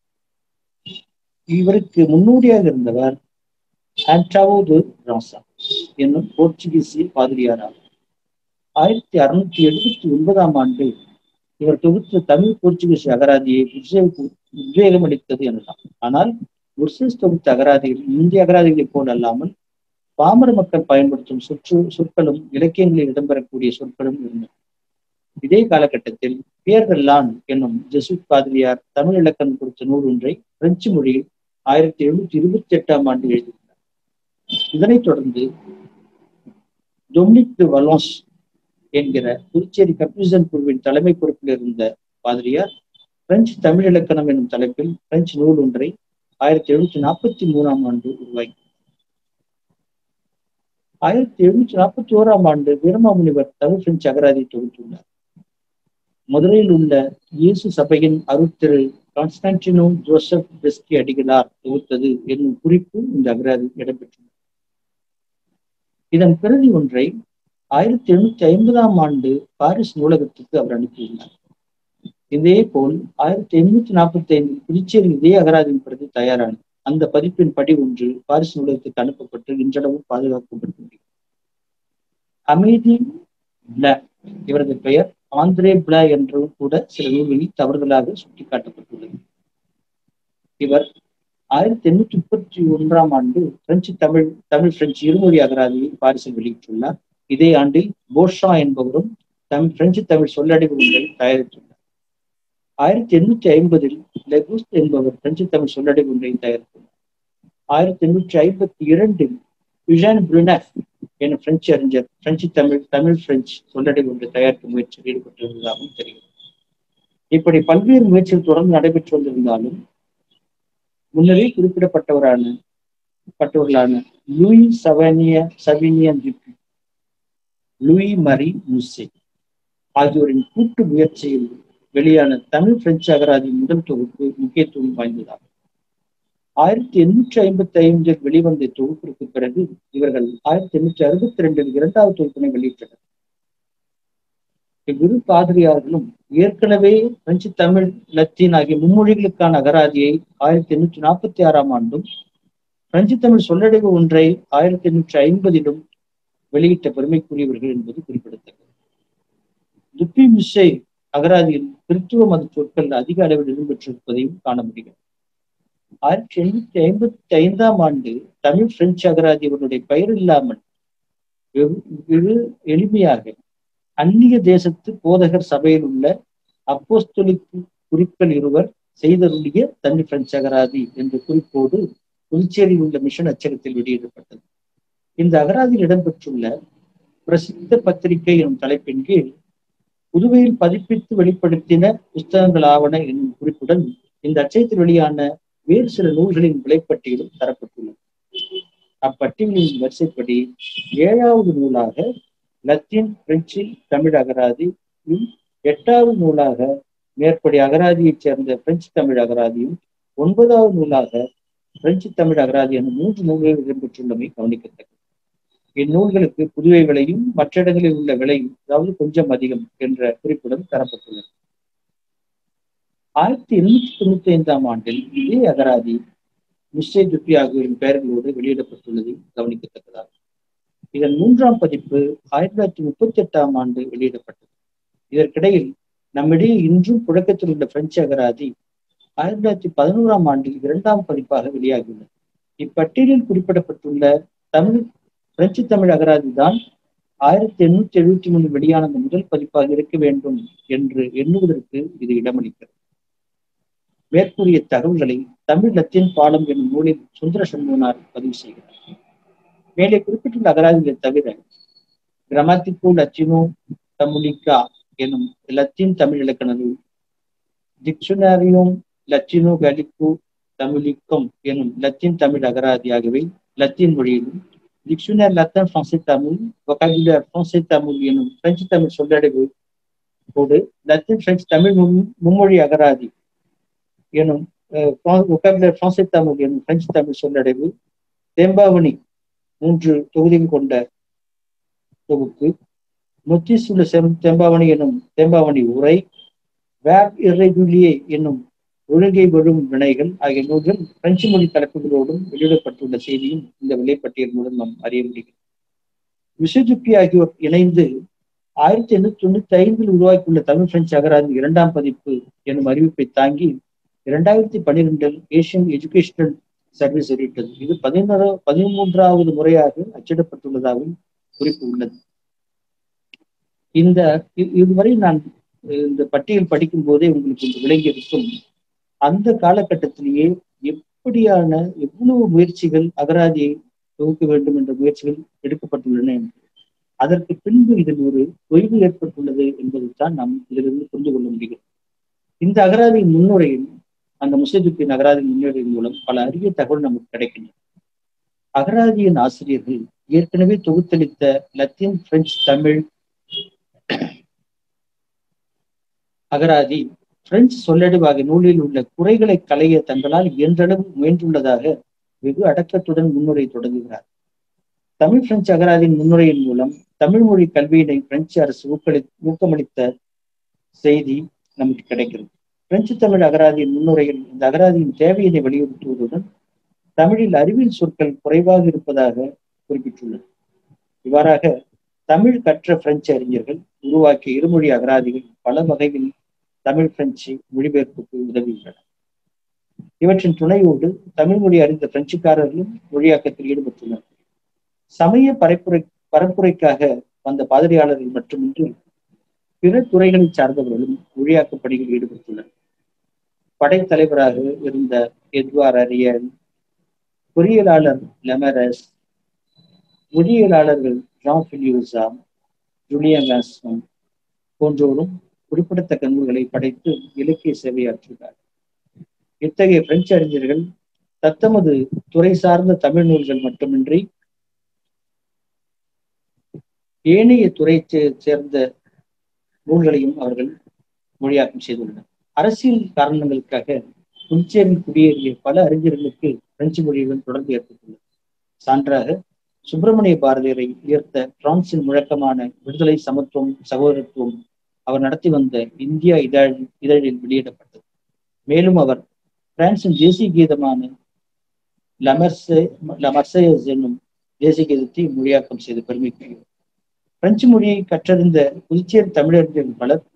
B: இவருக்கு முன்னோடியாக இருந்தவர் ஆன்டாவோ டு ராசா என்னும் போர்ச்சுகீசிய பாதிரியார் ஆவார் ஆயிரத்தி அறுநூத்தி எழுபத்தி ஒன்பதாம் ஆண்டு இவர் தொகுத்த தமிழ் போர்ச்சுகீஸ் அகராதியை உத்வேகம் அளித்தது எனலாம் ஆனால் உர்சஸ் தொகுத்த அகராதிகள் இந்திய அகராதிகளைப் போல் அல்லாமல் பாமர மக்கள் பயன்படுத்தும் சொற்று சொற்களும் இலக்கியங்களில் இடம்பெறக்கூடிய சொற்களும் இருந்தன இதே காலகட்டத்தில் பியர்கல்லான் என்னும் ஜெசுட் பாதிரியார் தமிழ் இலக்கணம் குறித்த நூல் ஒன்றை பிரெஞ்சு மொழியில் ஆயிரத்தி எழுநூத்தி இருபத்தி எட்டாம் ஆண்டு எழுதினார் இதனைத் தொடர்ந்து டொமினிக் டு வலோன்ஸ் என்கிற புதுச்சேரி கப்யூசன் குழுவின் தலைமை பொறுப்பில் இருந்த பாதிரியார் பிரெஞ்சு தமிழ் இலக்கணம் என்னும் தலைப்பில் பிரெஞ்சு நூல் ஒன்றை ஆயிரத்தி எழுநூத்தி நாற்பத்தி மூணாம் ஆண்டு உருவாக்கி ஆயிரத்தி எழுநூத்தி நாற்பத்தி ஓராம் ஆண்டு வீரமாமுனிவர் தமிழ் பிரெஞ்சு அகராதி தொகுத்துள்ளார் மதுரையில் உள்ள இயேசு சபையின் அருத்திரு கான்ஸ்டான்டினோ ஜோசப் பெஸ்கி அடிகளார் தொகுத்தது என்னும் குறிப்பு இந்த அகராதி இடம்பெற்றுள்ளது இதன் பிரதி ஒன்றை ஆயிரத்தி எழுநூத்தி ஐம்பதாம் ஆண்டு பாரிஸ் நூலகத்துக்கு அவர் அனுப்பியுள்ளார் இதே போல் ஆயிரத்தி எண்ணூத்தி நாற்பத்தி ஐந்தில் புதுச்சேரி இதே அகராதியின் பிரதி தயாரானது அந்த பதிப்பின் படி ஒன்று பாரிஸ் நூலகத்துக்கு அனுப்பப்பட்டு இன்றளவும் பாதுகாக்கப்பட்டுள்ளது அமைதி பிள இவரது பெயர் ஆந்திரே பிள என்றும் கூட சில நூல்களில் தவறுதலாக சுட்டிக்காட்டப்பட்டுள்ளது இவர் ஆயிரத்தி எண்ணூத்தி முப்பத்தி ஒன்றாம் ஆண்டு பிரெஞ்சு தமிழ் தமிழ் பிரெஞ்சு இருமொழி அகராதியை பாரிஸில் வெளியிட்டுள்ளார் இதே ஆண்டில் போஷா என்பவரும் தமிழ் பிரெஞ்சு தமிழ் சொல்லடைவு ஒன்றை தயாரித்துள்ளார் ஆயிரத்தி எண்ணூத்தி ஐம்பதில் லெகுஸ் என்பவர் பிரெஞ்சு தமிழ் சொல்லடைவு ஒன்றை தயாரித்துள்ளார் ஆயிரத்தி எண்ணூற்றி ஐம்பத்தி இரண்டில் யுஜான் புருனஃப் எனும் பிரெஞ்சு அறிஞர் பிரெஞ்சு தமிழ் தமிழ் பிரெஞ்சு சொல்லடைவு ஒன்றை தயாரிக்கும் முயற்சியில் ஈடுபட்டிருந்ததாகவும் தெரிகிறது இப்படி பல்வேறு முயற்சிகள் தொடர்ந்து நடைபெற்று வந்திருந்தாலும் முன்னரே குறிப்பிடப்பட்டவரான பட்டவர்களான லூயி சவானிய சவினியன் ஜிப்பி லூயி மரி முசே ஆகியோரின் கூட்டு முயற்சியில் வெளியான தமிழ் பிரெஞ்சு அகராதி முதல் தொகுப்பு முக்கியத்துவம் வாய்ந்ததாகும் ஆயிரத்தி எண்ணூற்றி ஐம்பத்தி ஐந்தில் வெளிவந்த தொகுப்பிற்கு பிறகு இவர்கள் ஆயிரத்தி எண்ணூற்றி அறுபத்தி ரெண்டில் இரண்டாவது தொகுப்பினை வெளியிட்டனர் இவ்விரு பாதிரியார்களும் ஏற்கனவே பிரெஞ்சு தமிழ் லத்தீன் ஆகிய மும்மொழிகளுக்கான அகராதியை ஆயிரத்தி எண்ணூற்றி நாற்பத்தி ஆறாம் ஆண்டும் பிரெஞ்சு தமிழ் சொல்லடைவு ஒன்றை ஆயிரத்தி எண்ணூற்றி ஐம்பதிலும் வெளியிட்ட பெருமைக்குரியவர்கள் என்பது குறிப்பிடத்தக்கது துப்பி மிஸ்ஸை அகராதியில் கிறித்துவ மத சொற்கள் அதிக அளவில் இடம்பெற்றிருப்பதையும் காண முடியும் ஆயிரத்தி எண்ணூத்தி ஐம்பத்தி ஐந்தாம் ஆண்டு தமிழ் பிரெஞ்சு அகராதி அவருடைய பெயர் இல்லாமல் வெகு எளிமையாக அந்நிய தேசத்து போதகர் சபையில் உள்ள அப்போஸ்தொலிக்கு குறிப்பில் இருவர் செய்தருடைய தனி பிரெஞ்சு அகராதி என்ற குறிப்போடு புதுச்சேரியில் உள்ள மிஷன் அச்சகத்தில் வெளியிடப்பட்டது இந்த அகராதியில் இடம்பெற்றுள்ள பிரசித்த பத்திரிகை எனும் தலைப்பின் கீழ் புதுவையில் பதிப்பித்து வெளிப்படுத்தின புஸ்தகங்கள் ஆவண என்னும் குறிப்புடன் இந்த அச்சயத்தில் வெளியான வேறு சில நூல்களின் விலைப்பட்டியலும் தரப்பட்டுள்ளது அப்பட்டியலின் வரிசைப்படி ஏழாவது நூலாக லத்தீன் பிரெஞ்சு தமிழ் அகராதியும் எட்டாவது நூலாக மேற்படி அகராதியைச் சேர்ந்த பிரெஞ்சு தமிழ் அகராதியும் ஒன்பதாவது நூலாக பிரெஞ்சு தமிழ் அகராதி என மூன்று நூல்கள் இடம்பெற்றுள்ளமை கவனிக்கத்தக்கது இந்நூல்களுக்கு புதுவை விலையும் மற்ற இடங்களில் உள்ள விலையும் அதாவது கொஞ்சம் அதிகம் என்ற குறிப்புடன் தரப்பட்டுள்ளது ஆயிரத்தி எண்ணூத்தி தொண்ணூத்தி ஐந்தாம் ஆண்டில் இதே அகராதி மிஸ்ரே துப்பி ஆகியோரின் பெயர்களோடு வெளியிடப்பட்டுள்ளது கவனிக்கத்தக்கதாகும் இதன் மூன்றாம் பதிப்பு ஆயிரத்தி தொள்ளாயிரத்தி முப்பத்தி எட்டாம் ஆண்டு வெளியிடப்பட்டது இதற்கிடையில் நம்மிடையே இன்றும் புழக்கத்தில் உள்ள பிரெஞ்சு அகராதி ஆயிரத்தி தொள்ளாயிரத்தி பதினோராம் ஆண்டில் இரண்டாம் பதிப்பாக வெளியாகியுள்ளது இப்பட்டியலில் குறிப்பிடப்பட்டுள்ள தமிழ் பிரெஞ்சு தமிழ் அகராதி தான் ஆயிரத்தி எண்ணூத்தி எழுபத்தி மூணு வெளியான அந்த முதல் பதிப்பாக இருக்க வேண்டும் என்று எண்ணுவதற்கு இது இடமளிக்கிறது மேற்கூறிய தகவல்களை தமிழ் லத்தீன் பாலம் என்னும் நூலில் சுந்தர சண்முகனார் பதிவு செய்கிறார் மேலே குறிப்பிட்டுள்ள அகராதிகளை தவிர கிராமத்திகோ லத்தினோ தமிழிக்கா எனும் லத்தீன் தமிழ் இலக்கண நூல் டிக்ஷனரியும் லத்தினோ கலிக்கு தமிழிக்கும் எனும் லத்தீன் தமிழ் அகராதி ஆகியவை லத்தீன் மொழியிலும் டிக்ஷனர் லத்தன் பிரான்சை தமிழ் வொகாபுலர் பிரான்சை தமிழ் எனும் பிரெஞ்சு தமிழ் சொல்லடைவு கோடு லத்தீன் பிரெஞ்சு தமிழ் மும்மொழி அகராதி எனும் ஒகாபுலர் பிரான்சை தமிழ் எனும் பிரெஞ்சு தமிழ் சொல்லடைவு தேம்பாவணி மூன்று தொகுதிகள் கொண்ட தொகுப்பு முத்திசுள்ள செம் தேம்பாவணி எனும் தேம்பாவணி உரை வேப் இர்ரெகுலியே என்னும் ஒழுங்கை விழும் வினைகள் ஆகிய நூல்கள் பிரெஞ்சு மொழி தலைப்புகளோடும் வெளியிடப்பட்டுள்ள செய்தியும் இந்த விலைப்பட்டியல் மூலம் நாம் அறிய முடிகிறது விசுஜுப்பி ஆகியோர் இணைந்து ஆயிரத்தி எண்ணூத்தி தொண்ணூத்தி ஐந்தில் உருவாக்கியுள்ள தமிழ் பிரெஞ்சு அகராதி இரண்டாம் பதிப்பு எனும் அறிவிப்பை தாங்கி இரண்டாயிரத்தி பன்னிரெண்டில் ஏசியன் எஜுகேஷனல் சர்வீஸ் வெளியிட்டது இது பதினோரா பதிமூன்றாவது முறையாக அச்சிடப்பட்டுள்ளதாகவும் குறிப்பு உள்ளது இந்த இதுவரை நான் இந்த பட்டியல் படிக்கும் போதே உங்களுக்கு இந்த விளங்கி இருக்கும் அந்த காலகட்டத்திலேயே எப்படியான எவ்வளவு முயற்சிகள் அகராதியை தொகுக்க வேண்டும் என்ற முயற்சிகள் எடுக்கப்பட்டுள்ளன என்று அதற்கு பின்பு இதில் ஒரு தொய்வு ஏற்பட்டுள்ளது என்பதைத்தான் நாம் இதிலிருந்து புரிந்து கொள்ள முடிகிறது இந்த அகராதியின் முன்னுரையில் அந்த முசைதுப்பின் அகராதியின் முன்னுரையின் மூலம் பல அரிய தகவல் நமக்கு கிடைக்கின்றன அகராதியின் ஆசிரியர்கள் ஏற்கனவே தொகுத்தளித்த லத்தீன் பிரெஞ்சு தமிழ் அகராதி பிரெஞ்சு சொல்லடிவாக நூலில் உள்ள குறைகளை களைய தங்களால் இயன்றளவு முயன்றுள்ளதாக வெகு அடக்கத்துடன் முன்னுரை தொடங்குகிறார் தமிழ் பிரெஞ்சு அகராதியின் முன்னுரையின் மூலம் தமிழ் மொழி கல்வியினை பிரெஞ்சு அரசு ஊக்களி ஊக்கமளித்த செய்தி நமக்கு கிடைக்கிறது பிரெஞ்சு தமிழ் அகராதியின் முன்னுரையில் இந்த அகராதியின் தேவையினை வலியுறுத்துவதுடன் தமிழில் அறிவியல் சொற்கள் குறைவாக இருப்பதாக குறிப்பிட்டுள்ளது இவ்வாறாக தமிழ் கற்ற பிரெஞ்சு அறிஞர்கள் உருவாக்கிய இருமொழி அகராதிகள் பல வகையில் தமிழ் பிரெஞ்சு மொழிபெயர்ப்புக்கு உதவியுள்ளன இவற்றின் துணையோடு தமிழ் மொழி அறிந்த பிரெஞ்சுக்காரர்களும் மொழியாக்கத்தில் ஈடுபட்டுள்ளனர் சமய பரப்புரை பரப்புரைக்காக வந்த பாதிரியாளர்கள் மட்டுமின்றி பிற துறைகளை சார்ந்தவர்களும் மொழியாக்க பணியில் ஈடுபட்டுள்ளனர் படைத்தலைவராக இருந்த எட்வார் அரியன் பொறியியலாளர் லெமரஸ் மொழியியலாளர்கள் ஜான் பிலியூசா ஜூலியன் வாஸ்வம் போன்றோரும் குறிப்பிடத்தக்க நூல்களை படைத்து இலக்கிய சேவையாற்றுகிறார் இத்தகைய பிரெஞ்சு அறிஞர்கள் தத்தமது துறை சார்ந்த தமிழ் நூல்கள் மட்டுமின்றி ஏனைய துறை சேர்ந்த நூல்களையும் அவர்கள் மொழியாக்கம் செய்துள்ளனர் அரசியல் காரணங்களுக்காக புதுச்சேரியில் குடியேறிய பல அறிஞர்களுக்கு பிரெஞ்சு மொழியுடன் தொடர்பு ஏற்பட்டுள்ளது சான்றாக சுப்பிரமணிய பாரதியரை உயர்த்த பிரான்சின் முழக்கமான விடுதலை சமத்துவம் சகோதரத்துவம் அவர் நடத்தி வந்த இந்தியா இதழ் இதழில் வெளியிடப்பட்டது மேலும் அவர் பிரான்சின் தேசிய கீதமான லமர்சே லமர்சேயஸ் என்னும் தேசிய கீதத்தை மொழியாக்கம் செய்து பெருமைக்குரியவர் பிரெஞ்சு மொழியை கற்றறிந்த புதுச்சேரி தமிழர்கள் பலர்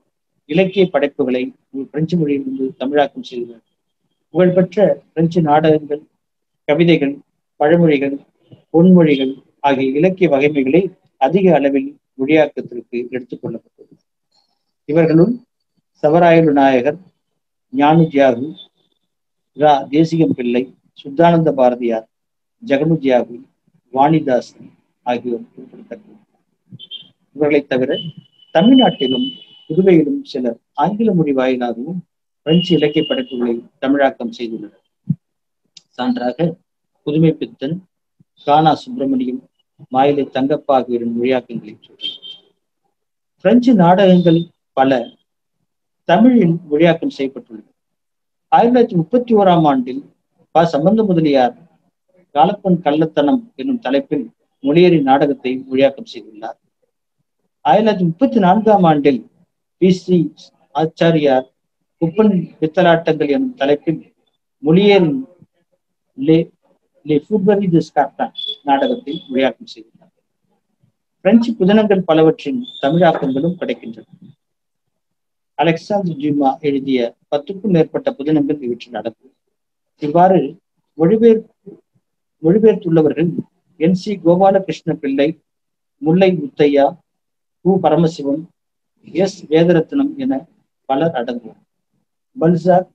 B: இலக்கிய படைப்புகளை பிரெஞ்சு மொழியிலிருந்து தமிழாக்கம் செய்துள்ளார் புகழ்பெற்ற பிரெஞ்சு நாடகங்கள் கவிதைகள் பழமொழிகள் பொன்மொழிகள் ஆகிய இலக்கிய வகைமைகளை அதிக அளவில் மொழியாக்கத்திற்கு எடுத்துக் கொள்ளப்பட்டுள்ளது இவர்களுள் சவராயலு நாயகர் ஞானு தியாகு ரா தேசிகம் பிள்ளை சுத்தானந்த பாரதியார் ஜெகனு தியாகு வாணிதாசன் ஆகியோர் குறிப்பிடத்தக்கது இவர்களை தவிர தமிழ்நாட்டிலும் புதுவையிலும் சிலர் ஆங்கில மொழி வாயிலாகவும் பிரெஞ்சு இலக்கிய படைப்புகளை தமிழாக்கம் செய்துள்ளனர் சான்றாக புதுமை பித்தன் கானா சுப்பிரமணியம் மாயிலை தங்கப்பா ஆகியோரின் மொழியாக்கங்களை சொல்கிறேன் பிரெஞ்சு நாடகங்கள் பல தமிழில் மொழியாக்கம் செய்யப்பட்டுள்ளன ஆயிரத்தி தொள்ளாயிரத்தி முப்பத்தி ஓராம் ஆண்டில் ப சம்பந்த முதலியார் காலப்பன் கள்ளத்தனம் என்னும் தலைப்பில் மொழியேறி நாடகத்தை மொழியாக்கம் செய்துள்ளார் ஆயிரத்தி தொள்ளாயிரத்தி முப்பத்தி நான்காம் ஆண்டில் பி சி ஆச்சாரியார் குப்பன் பித்தலாட்டங்கள் எனும் தலைப்பில் மொழியேறி லே லே ஃபுட்பரி தி ஸ்காப்டான் நாடகத்தை மொழியாக்கம் செய்துள்ளார் பிரெஞ்சு புதினங்கள் பலவற்றின் தமிழாக்கங்களும் கிடைக்கின்றன அலெக்சாந்தர் ஜிமா எழுதிய பத்துக்கும் மேற்பட்ட புதினங்கள் இவற்றில் அடங்கும் இவ்வாறு மொழிபெயர் மொழிபெயர்த்துள்ளவர்கள் என் சி கோபாலகிருஷ்ண பிள்ளை முல்லை முத்தையா கு பரமசிவம் எஸ் வேதரத்னம் என பலர் அடங்குவர் பல்சாக்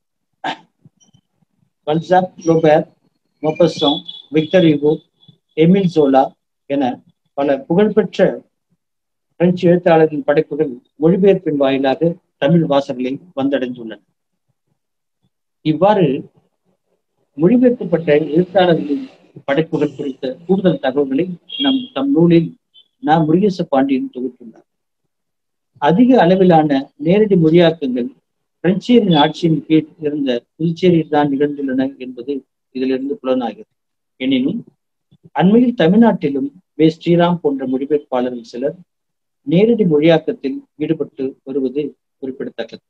B: பல்சாக் ஃப்ளோபேர் மொபசோங் விக்டர் யுகோ எமில் ஜோலா என பல புகழ்பெற்ற பிரெஞ்சு எழுத்தாளர்களின் படைப்புகள் மொழிபெயர்ப்பின் வாயிலாக தமிழ் வாசகர்களை வந்தடைந்துள்ளன இவ்வாறு மொழிபெயர்க்கப்பட்ட எழுத்தாளர்களின் படைப்புகள் குறித்த கூடுதல் தகவல்களை நம் தம் நூலில் நா முருகேச பாண்டியன் தொகுத்துள்ளார் அதிக அளவிலான நேரடி மொழியாக்கங்கள் பிரெஞ்சேரியின் ஆட்சியின் கீழ் இருந்த புதுச்சேரியில் தான் நிகழ்ந்துள்ளன என்பது இதிலிருந்து புலனாகிறது எனினும் அண்மையில் தமிழ்நாட்டிலும் வே ஸ்ரீராம் போன்ற மொழிபெயர்ப்பாளர்கள் சிலர் நேரடி மொழியாக்கத்தில் ஈடுபட்டு வருவது குறிப்பிடத்தக்கது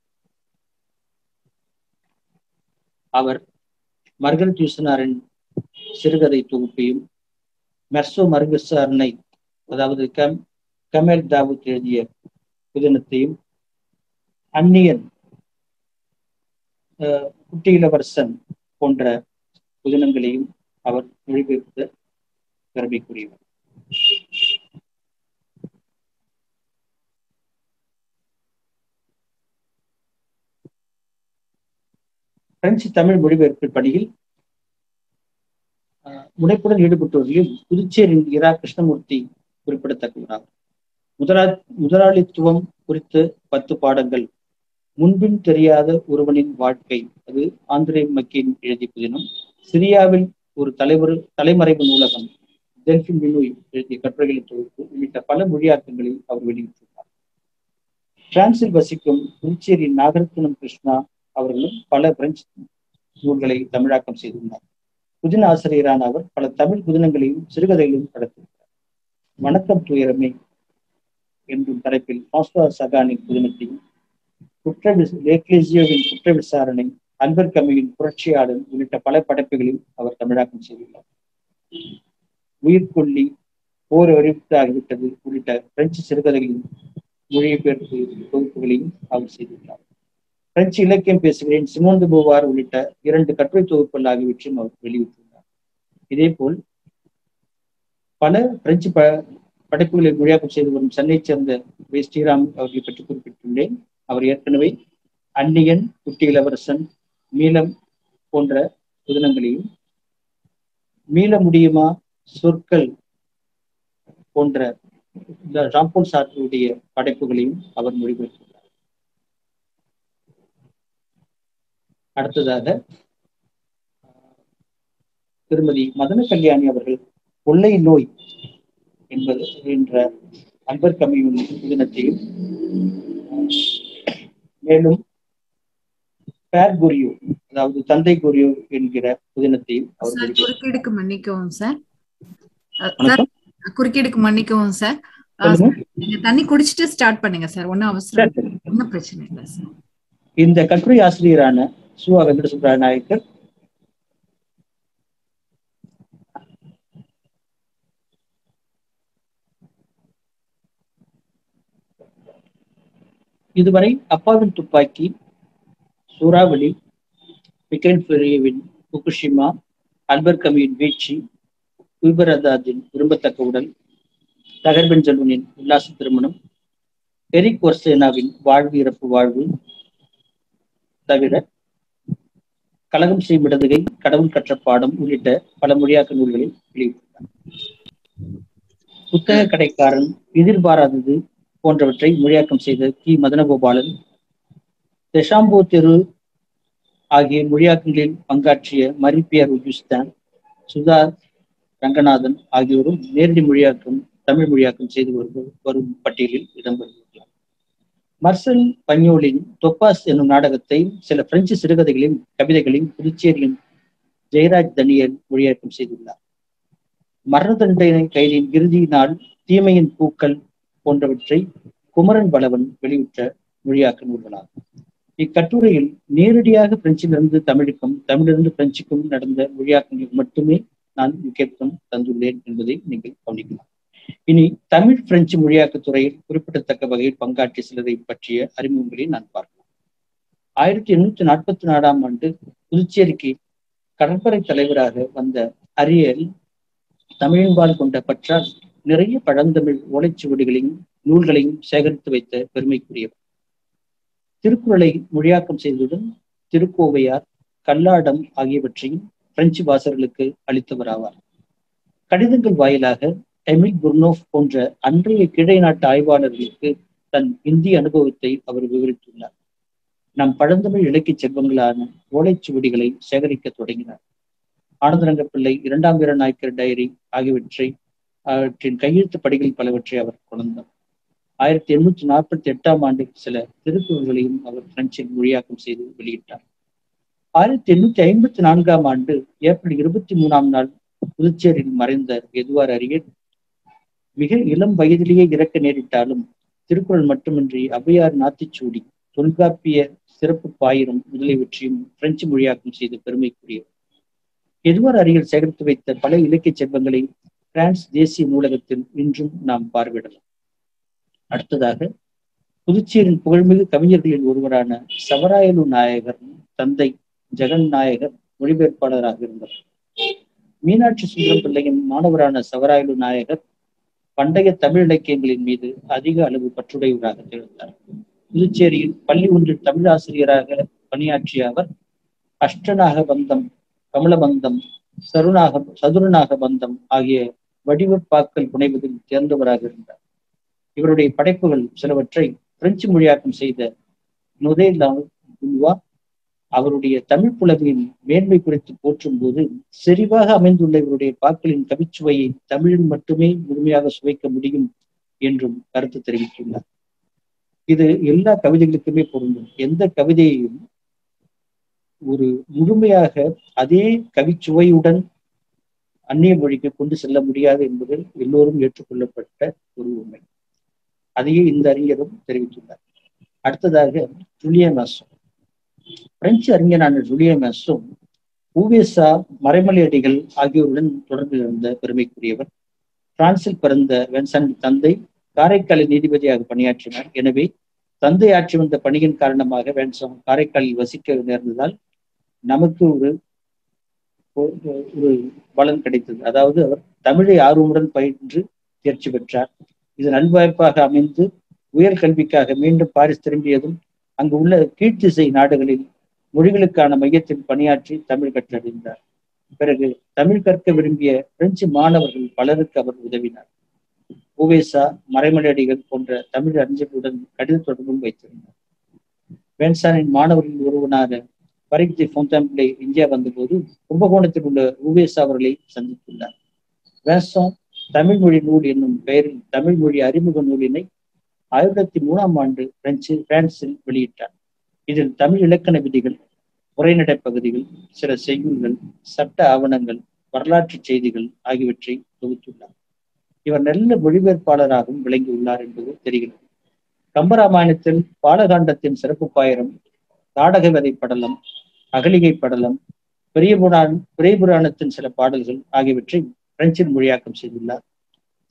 B: அவர் மர்கரட் யூசனாரின் சிறுகதை தொகுப்பையும் மெர்சோ மருகசாரனை அதாவது கம் கமேல் தாவூத் எழுதிய புதினத்தையும் அந்நியன் குட்டி இளவரசன் போன்ற புதினங்களையும் அவர் மொழிபெயர்த்த பெருமைக்குரியவர் பிரெஞ்சு தமிழ் மொழிபெயர்ப்பு பணியில் முனைப்புடன் ஈடுபட்டவர்களில் புதுச்சேரியின் இரா கிருஷ்ணமூர்த்தி குறிப்பிடத்தக்கவராகும் முதலா முதலாளித்துவம் குறித்து பத்து பாடங்கள் முன்பின் தெரியாத ஒருவனின் வாழ்க்கை அது ஆந்திரே மக்கின் எழுதிய புதினம் சிரியாவில் ஒரு தலைவர் தலைமறைவு நூலகம் டெல்பின் மினோய் எழுதிய கட்டுரைகளின் தொகுப்பு உள்ளிட்ட பல மொழியாக்கங்களில் அவர் வெளியிட்டுள்ளார் பிரான்சில் வசிக்கும் புதுச்சேரியின் நாகரத்னம் கிருஷ்ணா அவர்களும் பல பிரெஞ்சு நூல்களை தமிழாக்கம் செய்துள்ளார் புதின ஆசிரியரான அவர் பல தமிழ் புதினங்களையும் சிறுகதைகளையும் படைத்திருக்கிறார் வணக்கம் துயரமே என்றும் தலைப்பில் பாஸ்வா சகானின் புதினத்தையும் குற்ற லேக்லேசியோவின் குற்ற விசாரணை அன்பர் கமியின் புரட்சியாளன் உள்ளிட்ட பல படைப்புகளையும் அவர் தமிழாக்கம் செய்துள்ளார் உயிர்கொல்லி போர் அறிவித்து ஆகிவிட்டது உள்ளிட்ட பிரெஞ்சு சிறுகதைகளின் மொழிபெயர்ப்பு தொகுப்புகளையும் அவர் செய்துள்ளார் பிரெஞ்சு இலக்கியம் பேசுகிறேன் சிமோந்து போவார் உள்ளிட்ட இரண்டு கட்டுரை தொகுப்புகள் ஆகியவற்றையும் அவர் வெளியிட்டுள்ளார் இதே போல் பல பிரெஞ்சு ப படைப்புகளை மொழியாக்கம் செய்து வரும் சென்னையைச் சேர்ந்த வே ஸ்ரீராம் அவர்களை பற்றி குறிப்பிட்டுள்ளேன் அவர் ஏற்கனவே அன்னியன் குட்டி இளவரசன் மீளம் போன்ற புதினங்களையும் மீள முடியுமா சொற்கள் போன்ற ஜாம்போல் சார்புடைய படைப்புகளையும் அவர் மொழிபெயர்த்துள்ளார் அடுத்ததாக திருமதி மதன கல்யாணி அவர்கள் கொள்ளை நோய் என்பது என்ற அன்பர் கம்மியின் புதினத்தையும் மேலும் பேர் குரியோ அதாவது தந்தை குரியோ என்கிற புதினத்தையும் அவர்
A: குறுக்கீடுக்கு மன்னிக்கவும் சார்
B: வணக்கம்.
A: குறுக்கீடுக்கு மன்னிக்கவும் சார்
B: சொல்லுங்க.
A: நீங்க தண்ணி குடிச்சிட்டு ஸ்டார்ட் பண்ணுங்க சார் ஒன்னும் அவசரம்
B: சரி, சரி.
A: ஒன்னும் பிரச்சனை இல்லை சார்
B: இந்த கட்டுரை ஆசிரியரான சுவா வெங்கட சுப்ராய நாயக்கர் இதுவரை அப்பாவின் துப்பாக்கி சூறாவளி மிக்கேல் ஃபெரியவின் புகுஷிமா அல்பர் கமியின் வீழ்ச்சி விபரதாதின் விரும்பத்தக்க உடல் தகர்பென் செல்வனின் உல்லாச திருமணம் எரிக் ஒர்சேனாவின் வாழ்வு இறப்பு வாழ்வு தவிர கழகம் செய்யும் இடதுகை கடவுள் கற்ற பாடம் உள்ளிட்ட பல மொழியாக்க நூல்களை வெளியிட்டுள்ளார் புத்தக கடைக்காரன் எதிர்பாராதது போன்றவற்றை மொழியாக்கம் செய்த கி மதனகோபாலன் தெஷாம்போ தெரு ஆகிய மொழியாக்கங்களில் பங்காற்றிய மரிப்பியர் உஜுஸ்தான் சுதா ரங்கநாதன் ஆகியோரும் நேரடி மொழியாக்கம் தமிழ் மொழியாக்கம் செய்து வரும் வரும் பட்டியலில் இடம்பெற்றுள்ளார் மர்சல் பஞ்சோலின் தொப்பாஸ் என்னும் நாடகத்தை சில பிரெஞ்சு சிறுகதைகளையும் கவிதைகளையும் புதுச்சேரியின் ஜெயராஜ் தனியல் மொழியாக்கம் செய்துள்ளார் மரண தண்டனை கைதின் இறுதி நாள் தீமையின் பூக்கள் போன்றவற்றை குமரன் பலவன் வெளியிட்ட மொழியாக்க நூல்களாகும் இக்கட்டுரையில் நேரடியாக பிரெஞ்சிலிருந்து தமிழுக்கும் தமிழிலிருந்து பிரெஞ்சுக்கும் நடந்த மொழியாக்கங்களுக்கு மட்டுமே நான் முக்கியத்துவம் தந்துள்ளேன் என்பதை நீங்கள் கவனிக்கலாம் இனி தமிழ் பிரெஞ்சு மொழியாக்க துறையில் குறிப்பிடத்தக்க வகையில் பங்காற்றிய சிலரை பற்றிய அறிமுகங்களை நான் பார்க்கலாம் ஆயிரத்தி எண்ணூத்தி நாற்பத்தி நாலாம் ஆண்டு புதுச்சேரிக்கு கடற்படை தலைவராக வந்த அரியல் தமிழின்பால் கொண்ட பற்றால் நிறைய பழந்தமிழ் ஓலைச்சுவடிகளையும் நூல்களையும் சேகரித்து வைத்த பெருமைக்குரியவர் திருக்குறளை மொழியாக்கம் செய்ததுடன் திருக்கோவையார் கல்லாடம் ஆகியவற்றையும் பிரெஞ்சு வாசகர்களுக்கு அளித்தவராவார் கடிதங்கள் வாயிலாக எமில் புர்னோஃப் போன்ற அன்றைய கிழை நாட்டு ஆய்வாளர்களுக்கு தன் இந்திய அனுபவத்தை அவர் விவரித்துள்ளார் நம் பழந்தமிழ் இலக்கிய செல்வங்களான ஓலைச்சுவடிகளை சேகரிக்க தொடங்கினார் ஆனந்தரங்கப்பிள்ளை இரண்டாம் வீரநாயக்கர் டைரி ஆகியவற்றை அவற்றின் கையெழுத்து படிகள் பலவற்றை அவர் கொண்டார் ஆயிரத்தி எண்ணூற்றி நாற்பத்தி எட்டாம் ஆண்டு சில திருக்குறள்களையும் அவர் பிரெஞ்சில் மொழியாக்கம் செய்து வெளியிட்டார் ஆயிரத்தி எண்ணூத்தி ஐம்பத்தி நான்காம் ஆண்டு ஏப்ரல் இருபத்தி மூணாம் நாள் புதுச்சேரியில் மறைந்த எதுவார் அறிஞர் மிக இளம் வயதிலேயே இறக்க நேரிட்டாலும் திருக்குறள் மட்டுமின்றி ஔவையார் நாத்திச்சூடி தொல்காப்பிய சிறப்பு பாயிரம் முதலியவற்றையும் பிரெஞ்சு மொழியாக்கம் செய்த பெருமைக்குரியவர் எதுவார் அறிஞர் சேகரித்து வைத்த பல இலக்கிய செல்வங்களை பிரான்ஸ் தேசிய நூலகத்தில் இன்றும் நாம் பார்வையிடலாம் அடுத்ததாக புதுச்சேரியின் புகழ்மிகு கவிஞர்களில் ஒருவரான சவராயலு நாயகர் தந்தை ஜெகன் நாயகர் மொழிபெயர்ப்பாளராக இருந்தார் மீனாட்சி சுந்தரம் பிள்ளையின் மாணவரான சவராயலு நாயகர் பண்டைய தமிழ் இலக்கியங்களின் மீது அதிக அளவு பற்றுடையவராக திகழ்ந்தார் புதுச்சேரியில் பள்ளி ஒன்றில் தமிழ் ஆசிரியராக பணியாற்றிய அவர் அஷ்டநாக பந்தம் கமலபந்தம் சருணாக சதுரநாக பந்தம் ஆகிய வடிவப்பாக்கள் புனைவதில் தேர்ந்தவராக இருந்தார் இவருடைய படைப்புகள் சிலவற்றை பிரெஞ்சு மொழியாக்கம் செய்த நுதே லாவா அவருடைய தமிழ் புலமையின் மேன்மை குறித்து போற்றும் போது செறிவாக அமைந்துள்ள இவருடைய பாக்களின் கவிச்சுவையை தமிழில் மட்டுமே முழுமையாக சுவைக்க முடியும் என்றும் கருத்து தெரிவித்துள்ளார் இது எல்லா கவிதைகளுக்குமே பொருந்தும் எந்த கவிதையையும் ஒரு முழுமையாக அதே கவிச்சுவையுடன் அந்நிய மொழிக்கு கொண்டு செல்ல முடியாது என்பது எல்லோரும் ஏற்றுக்கொள்ளப்பட்ட ஒரு உண்மை அதையே இந்த அறிஞரும் தெரிவித்துள்ளார் அடுத்ததாக ஜூலியா மேசோ பிரெஞ்சு அறிஞரான ஜூலியா மேசோ ஊவேசா மறைமலை அடிகள் ஆகியோருடன் தொடர்பு இருந்த பெருமைக்குரியவர் பிரான்சில் பிறந்த வென்சன் தந்தை காரைக்காலில் நீதிபதியாக பணியாற்றினார் எனவே தந்தை ஆட்சி வந்த பணியின் காரணமாக வென்சன் காரைக்காலில் வசிக்க நேர்ந்ததால் நமக்கு ஒரு ஒரு பலன் கிடைத்தது அதாவது அவர் தமிழை ஆர்வமுடன் பயின்று தேர்ச்சி பெற்றார் இது நல்வாய்ப்பாக அமைந்து உயர் கல்விக்காக மீண்டும் பாரிஸ் திரும்பியதும் அங்கு உள்ள கீழ்த்திசை நாடுகளில் மொழிகளுக்கான மையத்தில் பணியாற்றி தமிழ் கற்றறிந்தார் பிறகு தமிழ் கற்க விரும்பிய பிரெஞ்சு மாணவர்கள் பலருக்கு அவர் உதவினார் ஓவேசா மறைமலையடிகள் போன்ற தமிழ் அறிஞர்களுடன் கடித தொடர்பும் வைத்திருந்தார் வேன்சானின் மாணவர்களில் ஒருவனான பரிக் தி ஃபோந்தாம்பிளே இந்தியா வந்தபோது கும்பகோணத்தில் உள்ள ஊவேசா அவர்களை சந்தித்துள்ளார் வேன்சோன் தமிழ் மொழி நூல் என்னும் பெயரில் தமிழ் மொழி அறிமுக நூலினை ஆயிரத்தி மூணாம் ஆண்டு பிரெஞ்சு பிரான்சில் வெளியிட்டார் இதில் தமிழ் இலக்கண விதிகள் உரைநடை பகுதிகள் சில செய்யுள்கள் சட்ட ஆவணங்கள் வரலாற்று செய்திகள் ஆகியவற்றை தொகுத்துள்ளார் இவர் நல்ல மொழிபெயர்ப்பாளராகவும் விளங்கியுள்ளார் என்பது தெரிகிறது கம்பராமாயணத்தில் பாலகாண்டத்தின் சிறப்பு பாயிரம் நாடக விதை படலம் அகலிகை படலம் பெரிய புராண பெரிய புராணத்தின் சில பாடல்கள் ஆகியவற்றை பிரெஞ்சில் மொழியாக்கம் செய்துள்ளார்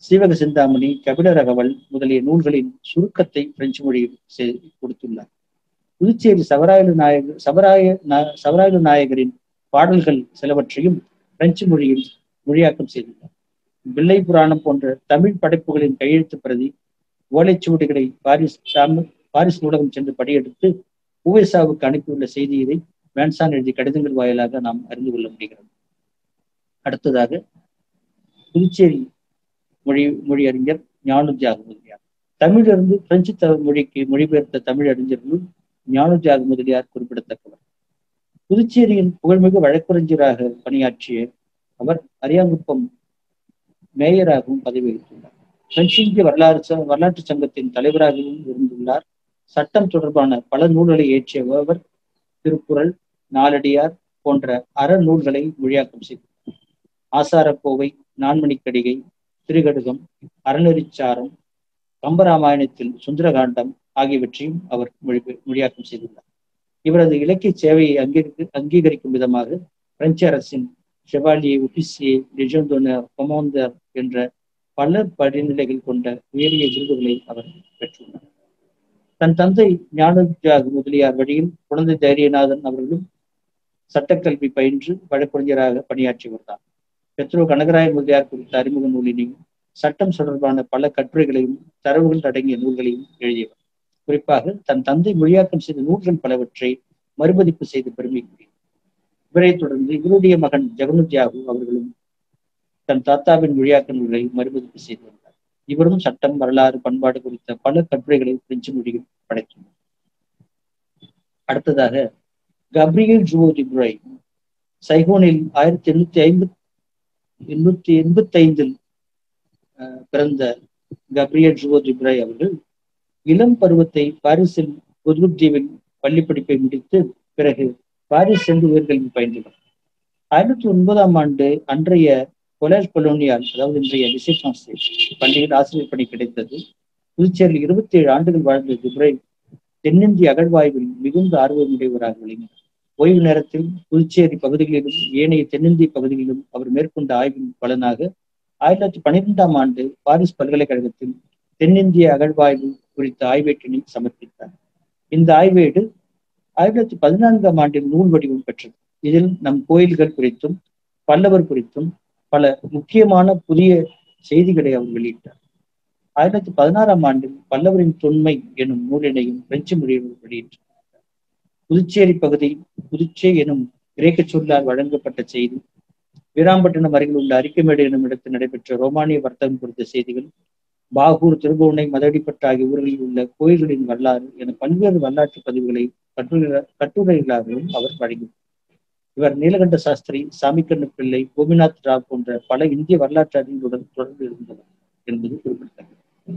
B: சீவக சிந்தாமணி கபில ரகவல் முதலிய நூல்களின் சுருக்கத்தை பிரெஞ்சு மொழியில் கொடுத்துள்ளார் புதுச்சேரி சவராயலு நாயகர் சவராய சவராயலு நாயகரின் பாடல்கள் சிலவற்றையும் பிரெஞ்சு மொழியில் மொழியாக்கம் செய்துள்ளார் பிள்ளை புராணம் போன்ற தமிழ் படைப்புகளின் கையெழுத்து பிரதி ஓலைச்சுவடிகளை பாரிஸ் பாரிஸ் நூலகம் சென்று படியெடுத்து ஊவேசாவுக்கு அனுப்பியுள்ள செய்தியை வேன்சான் எழுதிய கடிதங்கள் வாயிலாக நாம் அறிந்து கொள்ள முடிகிறது அடுத்ததாக புதுச்சேரி மொழி மொழி அறிஞர் ஞானுஜாக முதலியார் தமிழிலிருந்து பிரெஞ்சு மொழிக்கு மொழிபெயர்த்த தமிழ் அறிஞர்களும் ஞானுஜாக முதலியார் குறிப்பிடத்தக்கவர் புதுச்சேரியின் புகழ்மிகு வழக்கறிஞராக பணியாற்றிய அவர் அரியாங்குப்பம் மேயராகவும் பதவி வகித்துள்ளார் பிரெஞ்சு இந்திய வரலாறு வரலாற்று சங்கத்தின் தலைவராகவும் இருந்துள்ளார் சட்டம் தொடர்பான பல நூல்களை இயற்றிய அவர் திருக்குறள் நாலடியார் போன்ற அற நூல்களை மொழியாக்கம் செய்தார் ஆசாரக்கோவை நான்மணிக்கடிகை திருகடுகம் அறநெறிச்சாரம் கம்பராமாயணத்தில் சுந்தரகாண்டம் ஆகியவற்றையும் அவர் மொழி மொழியாக்கம் செய்துள்ளார் இவரது இலக்கிய சேவையை அங்கீகரி அங்கீகரிக்கும் விதமாக பிரெஞ்சு அரசின் ஷெவாலியே ஒபிசியே லெஜோந்தோனர் கொமோந்தர் என்ற பல படிநிலைகள் கொண்ட உயரிய விருதுகளை அவர் பெற்றுள்ளார் தன் தந்தை ஞானஜாக் முதலியார் வழியில் குழந்தை தைரியநாதன் அவர்களும் சட்டக்கல்வி பயின்று வழக்கறிஞராக பணியாற்றியவர் தான் பெத்ரோ கனகராய முதலியார் குறித்த அறிமுக நூலினையும் சட்டம் தொடர்பான பல கட்டுரைகளையும் தரவுகள் அடங்கிய நூல்களையும் எழுதியவர் குறிப்பாக தன் தந்தை மொழியாக்கம் செய்த நூல்கள் பலவற்றை மறுபதிப்பு செய்து பெருமைக்குரிய இவரைத் தொடர்ந்து இவருடைய மகன் ஜெகனுத்யாகு அவர்களும் தன் தாத்தாவின் மொழியாக்க நூல்களை மறுபதிப்பு செய்து வந்தார் இவரும் சட்டம் வரலாறு பண்பாடு குறித்த பல கட்டுரைகளை பிரெஞ்சு மொழியில் படைத்துள்ளார் அடுத்ததாக கப்ரியல் ஜுவோதி புரை சைகோனில் ஆயிரத்தி எண்ணூத்தி ஐம்பத்தி எண்ணூத்தி எண்பத்தி ஐந்தில் பிறந்த கப்ரியல் ஜுவோதி புரை அவர்கள் இளம் பருவத்தை பாரிஸில் குதுருப் தீவில் பள்ளி படிப்பை முடித்து பிறகு பாரிஸ் சென்று உயர்கல்வி பயின்றனர் ஆயிரத்தி ஒன்பதாம் ஆண்டு அன்றைய கொலேஜ் கொலோனியால் அதாவது இன்றைய லிசே பள்ளியில் ஆசிரியர் பணி கிடைத்தது புதுச்சேரியில் இருபத்தி ஏழு ஆண்டுகள் வாழ்ந்த துபரை தென்னிந்திய அகழ்வாய்வில் மிகுந்த ஆர்வமுடையவராக விளங்கினார் ஓய்வு நேரத்தில் புதுச்சேரி பகுதிகளிலும் ஏனைய தென்னிந்திய பகுதிகளிலும் அவர் மேற்கொண்ட ஆய்வின் பலனாக ஆயிரத்தி தொள்ளாயிரத்தி பன்னிரெண்டாம் ஆண்டு பாரிஸ் பல்கலைக்கழகத்தில் தென்னிந்திய அகழ்வாய்வு குறித்த ஆய்வேட்டினை சமர்ப்பித்தார் இந்த ஆய்வேடு ஆயிரத்தி தொள்ளாயிரத்தி பதினான்காம் ஆண்டில் நூல் வடிவம் பெற்றது இதில் நம் கோயில்கள் குறித்தும் பல்லவர் குறித்தும் பல முக்கியமான புதிய செய்திகளை அவர் வெளியிட்டார் ஆயிரத்தி தொள்ளாயிரத்தி பதினாறாம் ஆண்டில் பல்லவரின் தொன்மை எனும் நூலினையும் பிரெஞ்சு மொழியில் வெளியிட்டார் புதுச்சேரி பகுதி புதுச்சே எனும் கிரேக்க சொல்லால் வழங்கப்பட்ட செய்தி வீராம்பட்டினம் அருகில் உள்ள அரிக்கமேடு எனும் இடத்தில் நடைபெற்ற ரோமானிய வர்த்தகம் குறித்த செய்திகள் பாகூர் திருபுவனை மதடிப்பட்ட ஆகிய ஊர்களில் உள்ள கோயில்களின் வரலாறு என பல்வேறு வரலாற்று பதிவுகளை கட்டுரை கட்டுரைகளாகவும் அவர் வழங்கினார் இவர் நீலகண்ட சாஸ்திரி சாமிக்கண்ணு பிள்ளை கோபிநாத் ராவ் போன்ற பல இந்திய வரலாற்று அறிஞர்களுடன் தொடர்பு இருந்தவர் என்பது குறிப்பிடத்தக்கது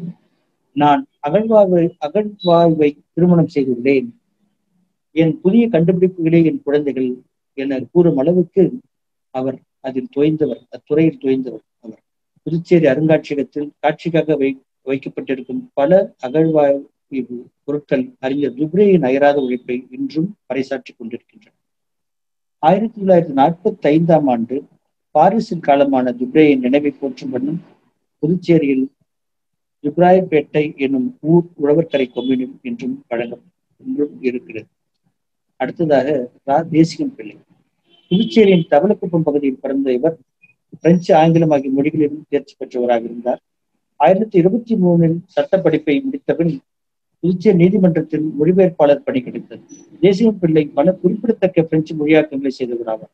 B: நான் அகழ்வாழ்வை அகழ்வாழ்வை திருமணம் செய்துள்ளேன் என் புதிய கண்டுபிடிப்புகளே என் குழந்தைகள் என கூறும் அளவுக்கு அவர் அதில் தோய்ந்தவர் அத்துறையில் தோய்ந்தவர் அவர் புதுச்சேரி அருங்காட்சியகத்தில் காட்சிக்காக வை வைக்கப்பட்டிருக்கும் பல அகழ்வாய்வு பொருட்கள் அறிஞர் துப்ரேயின் அயராத உழைப்பை இன்றும் பறைசாற்றிக் கொண்டிருக்கின்றன ஆயிரத்தி தொள்ளாயிரத்தி நாற்பத்தி ஐந்தாம் ஆண்டு பாரிஸில் காலமான துப்ரேயின் நினைவை போற்றும் வண்ணம் புதுச்சேரியில் துப்ராயப்பேட்டை என்னும் ஊர் உழவர்கரை கொம்யூனில் என்றும் வழங்கம் இன்றும் இருக்கிறது அடுத்ததாக ரா தேசிகம் பிள்ளை புதுச்சேரியின் தவளக்குப்பம் பகுதியில் பிறந்த இவர் பிரெஞ்சு ஆங்கிலம் ஆகிய மொழிகளிலும் தேர்ச்சி பெற்றவராக இருந்தார் ஆயிரத்தி இருபத்தி மூணில் சட்ட படிப்பை முடித்தபின் புதுச்சேரி நீதிமன்றத்தில் மொழிபெயர்ப்பாளர் பணி கிடைத்தது தேசியம் பிள்ளை பல குறிப்பிடத்தக்க பிரெஞ்சு மொழியாக்கங்களை செய்தவராவார்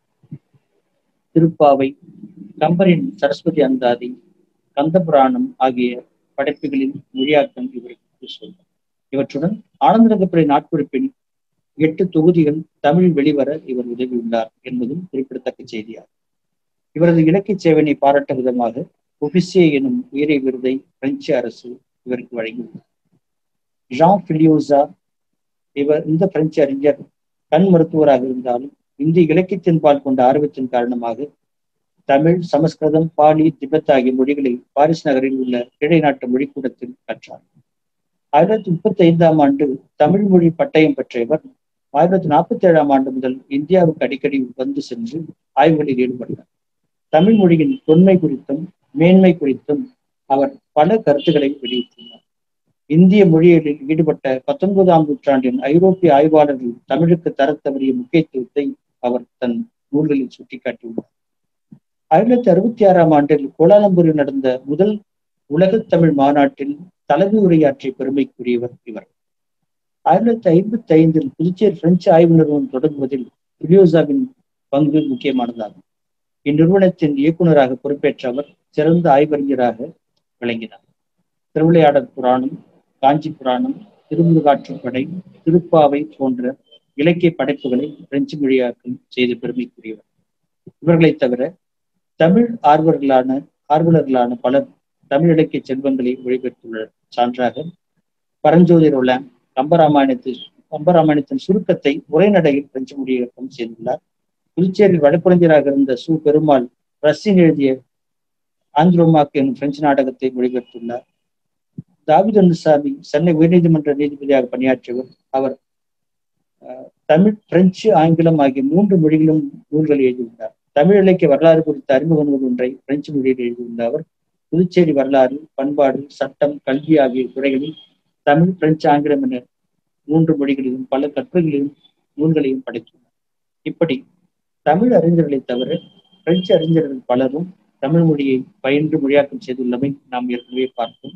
B: திருப்பாவை கம்பரின் சரஸ்வதி அந்தாதி கந்தபுராணம் ஆகிய படைப்புகளின் மொழியாக்கம் இவருக்கு சொல்லும் இவற்றுடன் ஆனந்தரங்கப்பிள்ளை நாட்குறிப்பின் எட்டு தொகுதிகள் தமிழில் வெளிவர இவர் உதவியுள்ளார் என்பதும் குறிப்பிடத்தக்க செய்தியாகும் இவரது இலக்கிய சேவனை பாராட்ட விதமாக ஒபிசியே எனும் உயரிய விருதை பிரெஞ்சு அரசு இவருக்கு வழங்கியுள்ளது ஜான் பிலியோசா இவர் இந்த பிரெஞ்சு அறிஞர் கண் மருத்துவராக இருந்தாலும் இந்திய இலக்கியத்தின்பால் கொண்ட ஆர்வத்தின் காரணமாக தமிழ் சமஸ்கிருதம் பாலி திபெத் ஆகிய மொழிகளை பாரிஸ் நகரில் உள்ள கிழை நாட்டு மொழிக்கூடத்தில் கற்றார் ஆயிரத்தி முப்பத்தி ஐந்தாம் ஆண்டு தமிழ் மொழி பட்டயம் பெற்ற இவர் ஆயிரத்தி நாற்பத்தி ஏழாம் ஆண்டு முதல் இந்தியாவுக்கு அடிக்கடி வந்து சென்று ஆய்வுகளில் ஈடுபட்டார் தமிழ் மொழியின் தொன்மை குறித்தும் மேன்மை குறித்தும் அவர் பல கருத்துக்களை வெளியிட்டுள்ளார் இந்திய மொழியியலில் ஈடுபட்ட பத்தொன்பதாம் நூற்றாண்டின் ஐரோப்பிய ஆய்வாளர்கள் தமிழுக்கு தரத்தவறிய முக்கியத்துவத்தை அவர் தன் நூல்களில் சுட்டிக்காட்டியுள்ளார் ஆயிரத்தி தொள்ளாயிரத்தி அறுபத்தி ஆறாம் ஆண்டில் கோலாலம்பூரில் நடந்த முதல் உலகத் தமிழ் மாநாட்டில் தலைமை உரையாற்றிய பெருமைக்குரியவர் இவர் ஆயிரத்தி தொள்ளாயிரத்தி ஐம்பத்தி ஐந்தில் புதுச்சேரி பிரெஞ்சு ஆய்வு நிறுவனம் தொடங்குவதில் டுலியோசாவின் பங்கு முக்கியமானதாகும் இந்நிறுவனத்தின் இயக்குநராக பொறுப்பேற்ற அவர் சிறந்த ஆய்வறிஞராக விளங்கினார் திருவிளையாடல் புராணம் காஞ்சி புராணம் திருமுருகாற்றுப்படை திருப்பாவை போன்ற இலக்கிய படைப்புகளை பிரெஞ்சு மொழியாக்கம் செய்த பெருமைக்குரியவர் இவர்களைத் தவிர தமிழ் ஆர்வலர்களான ஆர்வலர்களான பலர் தமிழ் இலக்கிய செல்வங்களை மொழிபெற்றுள்ள சான்றாக பரஞ்சோதிர் உள்ள கம்பராமாயணத்தில் கம்பராமாயணத்தின் சுருக்கத்தை உரைநடையில் பிரெஞ்சு மொழியாக்கம் செய்துள்ளார் புதுச்சேரியில் வழக்கறிஞராக இருந்த சு பெருமாள் ரஷ்யன் எழுதிய ஆந்திரோமாக் எனும் பிரெஞ்சு நாடகத்தை மொழிபெற்றுள்ளார் தாவித் அனுசாமி சென்னை உயர்நீதிமன்ற நீதிபதியாக பணியாற்றியவர் அவர் தமிழ் பிரெஞ்சு ஆங்கிலம் ஆகிய மூன்று மொழிகளும் நூல்கள் எழுதியுள்ளார் தமிழ் இலக்கிய வரலாறு குறித்த அறிமுக நூல் ஒன்றை பிரெஞ்சு மொழியில் எழுதியுள்ள அவர் புதுச்சேரி வரலாறு பண்பாடு சட்டம் கல்வி ஆகிய துறைகளில் தமிழ் பிரெஞ்சு ஆங்கிலம் என மூன்று மொழிகளிலும் பல கட்டுரைகளிலும் நூல்களையும் படைத்துள்ளார் இப்படி தமிழ் அறிஞர்களை தவிர பிரெஞ்சு அறிஞர்கள் பலரும் தமிழ் மொழியை பயின்று மொழியாக்கம் செய்துள்ளமை நாம் ஏற்கனவே பார்த்தோம்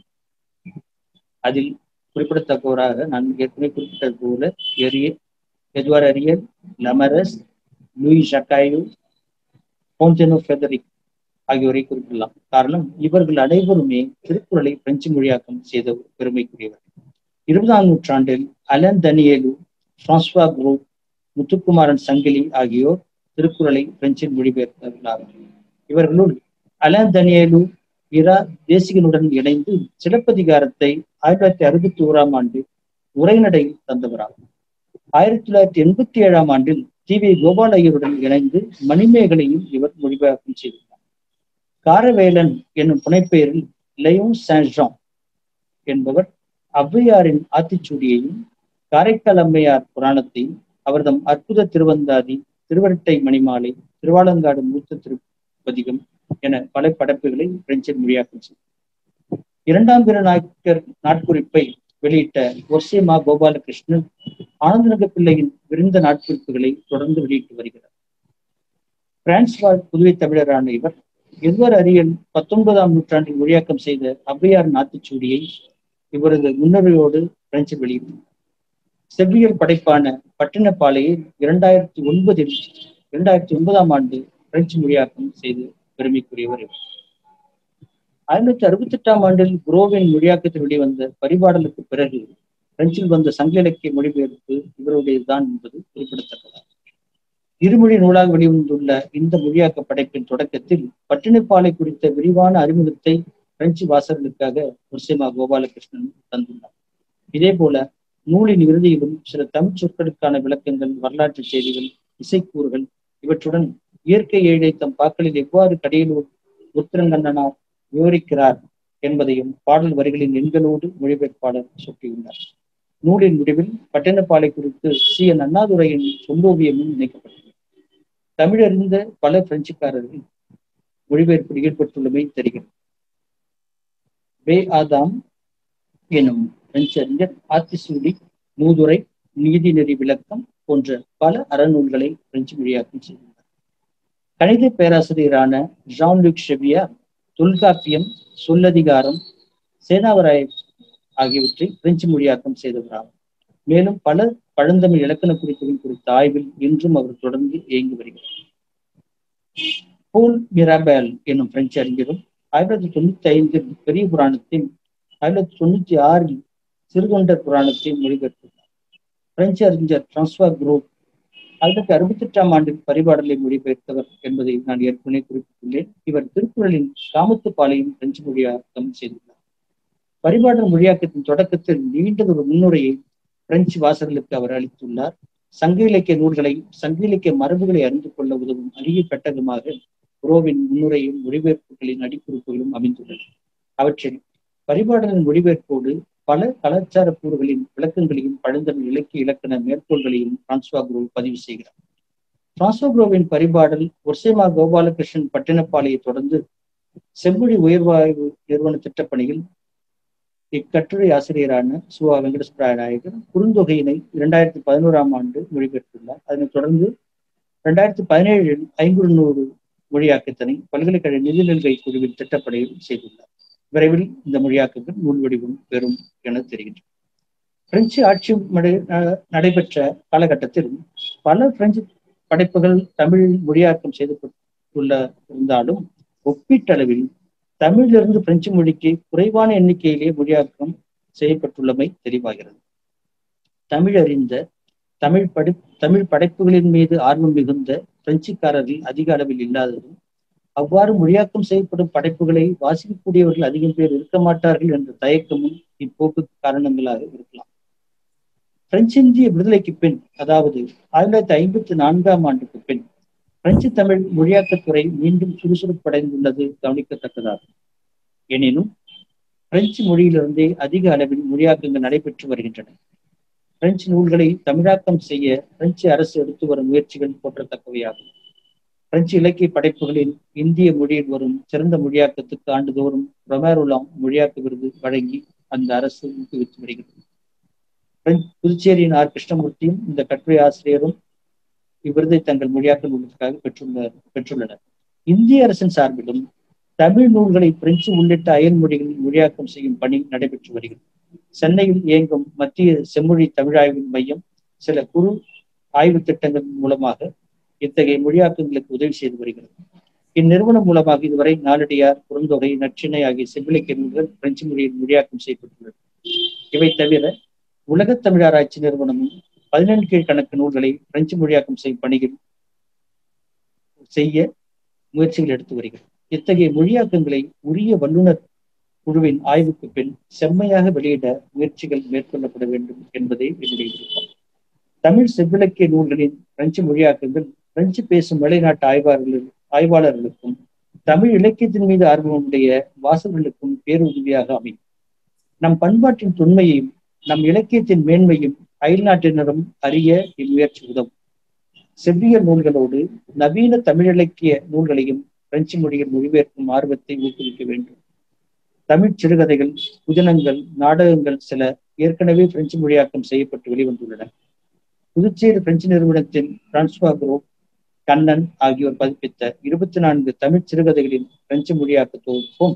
B: அதில் குறிப்பிடத்தக்கவராக நான் ஏற்கனவே குறிப்பிட்டது போல எரிய எதுவார் அரியல் லமரஸ் லூயி ஜக்காயோ போன்டெனோ ஃபெதரிக் ஆகியோரை குறிப்பிடலாம் காரணம் இவர்கள் அனைவருமே திருக்குறளை பிரெஞ்சு மொழியாக்கம் செய்த பெருமைக்குரியவர் இருபதாம் நூற்றாண்டில் Alain Danielou François Gros Muthukumaran Sangili ஆகியோர் திருக்குறளை பிரெஞ்சில் மொழிபெயர்த்தார்கள் இவர்களுள் அலன் தனியேலு இரா தேசிகனுடன் இணைந்து சிலப்பதிகாரத்தை ஆயிரத்தி தொள்ளாயிரத்தி அறுபத்தி ஓராம் ஆண்டு உரைநடையில் தந்தவராகும் ஆயிரத்தி தொள்ளாயிரத்தி எண்பத்தி ஏழாம் ஆண்டில் டி வி கோபாலையருடன் இணைந்து மணிமேகலையும் இவர் மொழிபெயர்க்கம் செய்துள்ளார் காரவேலன் என்னும் புனைப்பெயரில் லயோன் சான் என்பவர் ஔவையாரின் ஆத்திச்சூடியையும் காரைக்கால் அம்மையார் புராணத்தையும் அவர்தம் அற்புத திருவந்தாதி திருவரட்டை மணிமாலை திருவாலங்காடு மூத்த திருப்பதிகம் என பல படைப்புகளை பிரெஞ்சில் மொழியாக்கம் செய்தார் இரண்டாம் பிற நாயக்கர் நாட்குறிப்பை வெளியிட்ட ஒர்சியமா கோபாலகிருஷ்ணன் ஆனந்தநக பிள்ளையின் விருந்த நாட்குறிப்புகளை தொடர்ந்து வெளியிட்டு வருகிறார் பிரான்ஸ் வாழ் புதுவை தமிழரான இவர் எதுவர் அரியல் பத்தொன்பதாம் நூற்றாண்டில் மொழியாக்கம் செய்த ஔவையார் நாத்துச்சூடியை இவரது முன்னுரையோடு பிரெஞ்சில் வெளியிட்டார் செவ்வியல் படைப்பான பட்டினப்பாலையை இரண்டாயிரத்தி ஒன்பதில் இரண்டாயிரத்தி ஒன்பதாம் ஆண்டு பிரெஞ்சு மொழியாக்கம் செய்து பெருமைக்குரியவர் இவர் ஆயிரத்தி அறுபத்தி எட்டாம் ஆண்டில் குரோவின் மொழியாக்கத்தில் வெளிவந்த பரிபாடலுக்கு பிறகு பிரெஞ்சில் வந்த சங்க இலக்கிய மொழிபெயர்ப்பு இவருடையதுதான் என்பது குறிப்பிடத்தக்கதாகும் இருமொழி நூலாக வெளிவந்துள்ள இந்த மொழியாக்க படைப்பின் தொடக்கத்தில் பட்டினப்பாலை குறித்த விரிவான அறிமுகத்தை பிரெஞ்சு வாசகர்களுக்காக முர்சிமா கோபாலகிருஷ்ணன் தந்துள்ளார் இதே போல நூலின் இறுதியிலும் சில தமிழ் சொற்களுக்கான விளக்கங்கள் வரலாற்று செய்திகள் இசைக்கூறுகள் இவற்றுடன் இயற்கை ஏழை தம் பாக்களில் எவ்வாறு கடையிலூர் உத்திரங்கண்ணனார் விவரிக்கிறார் என்பதையும் பாடல் வரிகளின் எண்களோடு மொழிபெயர்ப்பாளர் சுட்டியுள்ளார் நூலின் முடிவில் பட்டினப்பாலை குறித்து சி என் அண்ணாதுரையின் சொல்லோவியமும் இணைக்கப்பட்டது தமிழறிந்த பல பிரெஞ்சுக்காரர்கள் மொழிபெயர்ப்பில் ஈடுபட்டுள்ளமை தெரிகிறது வே ஆதாம் எனும் பிரெஞ்சு அறிஞர் ஆத்திசூடி மூதுரை நீதிநெறி விளக்கம் போன்ற பல அறநூல்களை பிரெஞ்சு மொழியாக்கம் செய்துள்ளார் கணித பேராசிரியரான ஜான் லுக் ஷெவியா தொல்காப்பியம் சொல்லதிகாரம் சேனாவராய ஆகியவற்றை பிரெஞ்சு மொழியாக்கம் செய்தவராகும் மேலும் பல பழந்தமிழ் இலக்கண குறிப்புகள் குறித்த ஆய்வில் இன்றும் அவர் தொடர்ந்து இயங்கி வருகிறார் போல் மிராபேல் என்னும் பிரெஞ்சு அறிஞரும் ஆயிரத்தி தொண்ணூத்தி ஐந்தில் பெரிய புராணத்தின் ஆயிரத்தி தொண்ணூத்தி ஆறில் சிறுகொண்டர் புராணத்தை மொழிபெயர்த்துள்ளார் பிரெஞ்சு அறிஞர் டிரான்ஸ்வா குரூப் ஆயிரத்தி அறுபத்தி எட்டாம் ஆண்டில் பரிபாடலை மொழிபெயர்த்தவர் என்பதை நான் ஏற்கனவே குறிப்பிட்டுள்ளேன் இவர் திருக்குறளின் காமத்து பாலையும் பிரெஞ்சு மொழியாக்கம் செய்துள்ளார் பரிபாடல் மொழியாக்கத்தின் தொடக்கத்தில் நீண்டதொரு முன்னுரையை பிரெஞ்சு வாசகர்களுக்கு அவர் அளித்துள்ளார் சங்க இலக்கிய நூல்களை சங்க இலக்கிய மரபுகளை அறிந்து கொள்ள உதவும் அரிய பெட்டகமாக குரோவின் முன்னுரையும் மொழிபெயர்ப்புகளின் அடிக்குறிப்புகளும் அமைந்துள்ளன அவற்றில் பரிபாடலின் மொழிபெயர்ப்போடு பல கலாச்சார கூறுகளின் விளக்கங்களையும் பழந்தமிழ் இலக்கிய இலக்கண மேற்கோள்களையும் பிரான்சுவா குரோ பதிவு செய்கிறார் பிரான்சுவா குரோவின் பரிபாடல் ஒர்சேமா கோபாலகிருஷ்ணன் பட்டினப்பாளையை தொடர்ந்து செம்மொழி உயர்வாய்வு நிறுவன திட்டப்பணியில் இக்கட்டுரை ஆசிரியரான சுவா வெங்கடேஸ்வர நாயகர் குறுந்தொகையினை இரண்டாயிரத்தி பதினோராம் ஆண்டு மொழிபெயர்த்துள்ளார் அதனைத் தொடர்ந்து இரண்டாயிரத்தி பதினேழில் ஐங்குறு நூறு மொழியாக்கத்தினை பல்கலைக்கழக நிதிநிலை குழுவின் திட்டப்பணியில் செய்துள்ளார் விரைவில் இந்த மொழியாக்கங்கள் நூல் வடிவம் பெறும் என தெரிகின்றன பிரெஞ்சு ஆட்சி நடைபெற்ற காலகட்டத்தில் பல பிரெஞ்சு படைப்புகள் தமிழில் மொழியாக்கம் செய்துள்ள இருந்தாலும் ஒப்பீட்டளவில் தமிழிலிருந்து பிரெஞ்சு மொழிக்கு குறைவான எண்ணிக்கையிலே மொழியாக்கம் செய்யப்பட்டுள்ளமை தெளிவாகிறது தமிழ் அறிந்த தமிழ் படி தமிழ் படைப்புகளின் மீது ஆர்வம் மிகுந்த பிரெஞ்சுக்காரர்கள் அதிக அளவில் இல்லாததும் அவ்வாறு மொழியாக்கம் செய்யப்படும் படைப்புகளை வாசிக்கக்கூடியவர்கள் அதிகம் பேர் இருக்க மாட்டார்கள் என்ற தயக்கமும் இப்போக்கு காரணங்களாக இருக்கலாம் பிரெஞ்சு இந்திய விடுதலைக்கு பின் அதாவது ஆயிரத்தி தொள்ளாயிரத்தி ஐம்பத்தி நான்காம் ஆண்டுக்கு பின் பிரெஞ்சு தமிழ் மொழியாக்கத்துறை மீண்டும் சுறுசுறுப்படைந்துள்ளது கவனிக்கத்தக்கதாகும் எனினும் பிரெஞ்சு மொழியிலிருந்தே அதிக அளவில் மொழியாக்கங்கள் நடைபெற்று வருகின்றன பிரெஞ்சு நூல்களை தமிழாக்கம் செய்ய பிரெஞ்சு அரசு எடுத்து வரும் முயற்சிகள் போற்றத்தக்கவையாகும் பிரெஞ்சு இலக்கிய படைப்புகளின் இந்திய மொழியில் வரும் சிறந்த மொழியாக்கத்துக்கு ஆண்டுதோறும் ரொமேருலாம் மொழியாக்க விருது வழங்கி அந்த அரசு ஊக்குவித்து வருகிறது புதுச்சேரியின் ஆர் கிருஷ்ணமூர்த்தியும் இந்த கட்டுரை ஆசிரியரும் இவ்விருதை தங்கள் மொழியாக்க நூலுக்காக பெற்றுள்ள பெற்றுள்ளனர் இந்திய அரசின் சார்பிலும் தமிழ் நூல்களை பிரெஞ்சு உள்ளிட்ட அயல் மொழிகளில் மொழியாக்கம் செய்யும் பணி நடைபெற்று வருகிறது சென்னையில் இயங்கும் மத்திய செம்மொழி தமிழாய்வு மையம் சில குறு ஆய்வு திட்டங்கள் மூலமாக இத்தகைய மொழியாக்கங்களுக்கு உதவி செய்து வருகிறது இந்நிறுவனம் மூலமாக இதுவரை நாளடியார் குறுந்தொகை நற்றிணை ஆகிய செவ்விலக்கிய நூல்கள் பிரெஞ்சு மொழியில் மொழியாக்கம் செய்யப்பட்டுள்ளது இவை தவிர உலகத் தமிழாராய்ச்சி நிறுவனமும் பதினெண்டு கீழ் கணக்கு நூல்களை பிரெஞ்சு மொழியாக்கம் செய்யும் பணிகள் செய்ய முயற்சிகள் எடுத்து வருகிறது இத்தகைய மொழியாக்கங்களை உரிய வல்லுநர் குழுவின் ஆய்வுக்கு பின் செம்மையாக வெளியிட முயற்சிகள் மேற்கொள்ளப்பட வேண்டும் என்பதே என்னுடைய விருப்பம் தமிழ் செவ்விலக்கிய நூல்களின் பிரெஞ்சு மொழியாக்கங்கள் பிரெஞ்சு பேசும் வெளிநாட்டு ஆய்வாளர்கள் ஆய்வாளர்களுக்கும் தமிழ் இலக்கியத்தின் மீது ஆர்வமுடைய வாசகர்களுக்கும் பேருதவியாக அமையும் நம் பண்பாட்டின் தொன்மையையும் நம் இலக்கியத்தின் மேன்மையும் அயல்நாட்டினரும் அறிய இம்முயற்சி உதவும் செவ்வியல் நூல்களோடு நவீன தமிழ் இலக்கிய நூல்களையும் பிரெஞ்சு மொழியில் மொழிபெயர்க்கும் ஆர்வத்தை ஊக்குவிக்க வேண்டும் தமிழ் சிறுகதைகள் புதினங்கள் நாடகங்கள் சில ஏற்கனவே பிரெஞ்சு மொழியாக்கம் செய்யப்பட்டு வெளிவந்துள்ளன புதுச்சேரி பிரெஞ்சு நிறுவனத்தின் பிரான்சுவா குரோ கண்ணன் ஆகியோர் பதிப்பித்த இருபத்தி நான்கு தமிழ் சிறுகதைகளின் பிரெஞ்சு மொழியாக்க தொகுப்பும்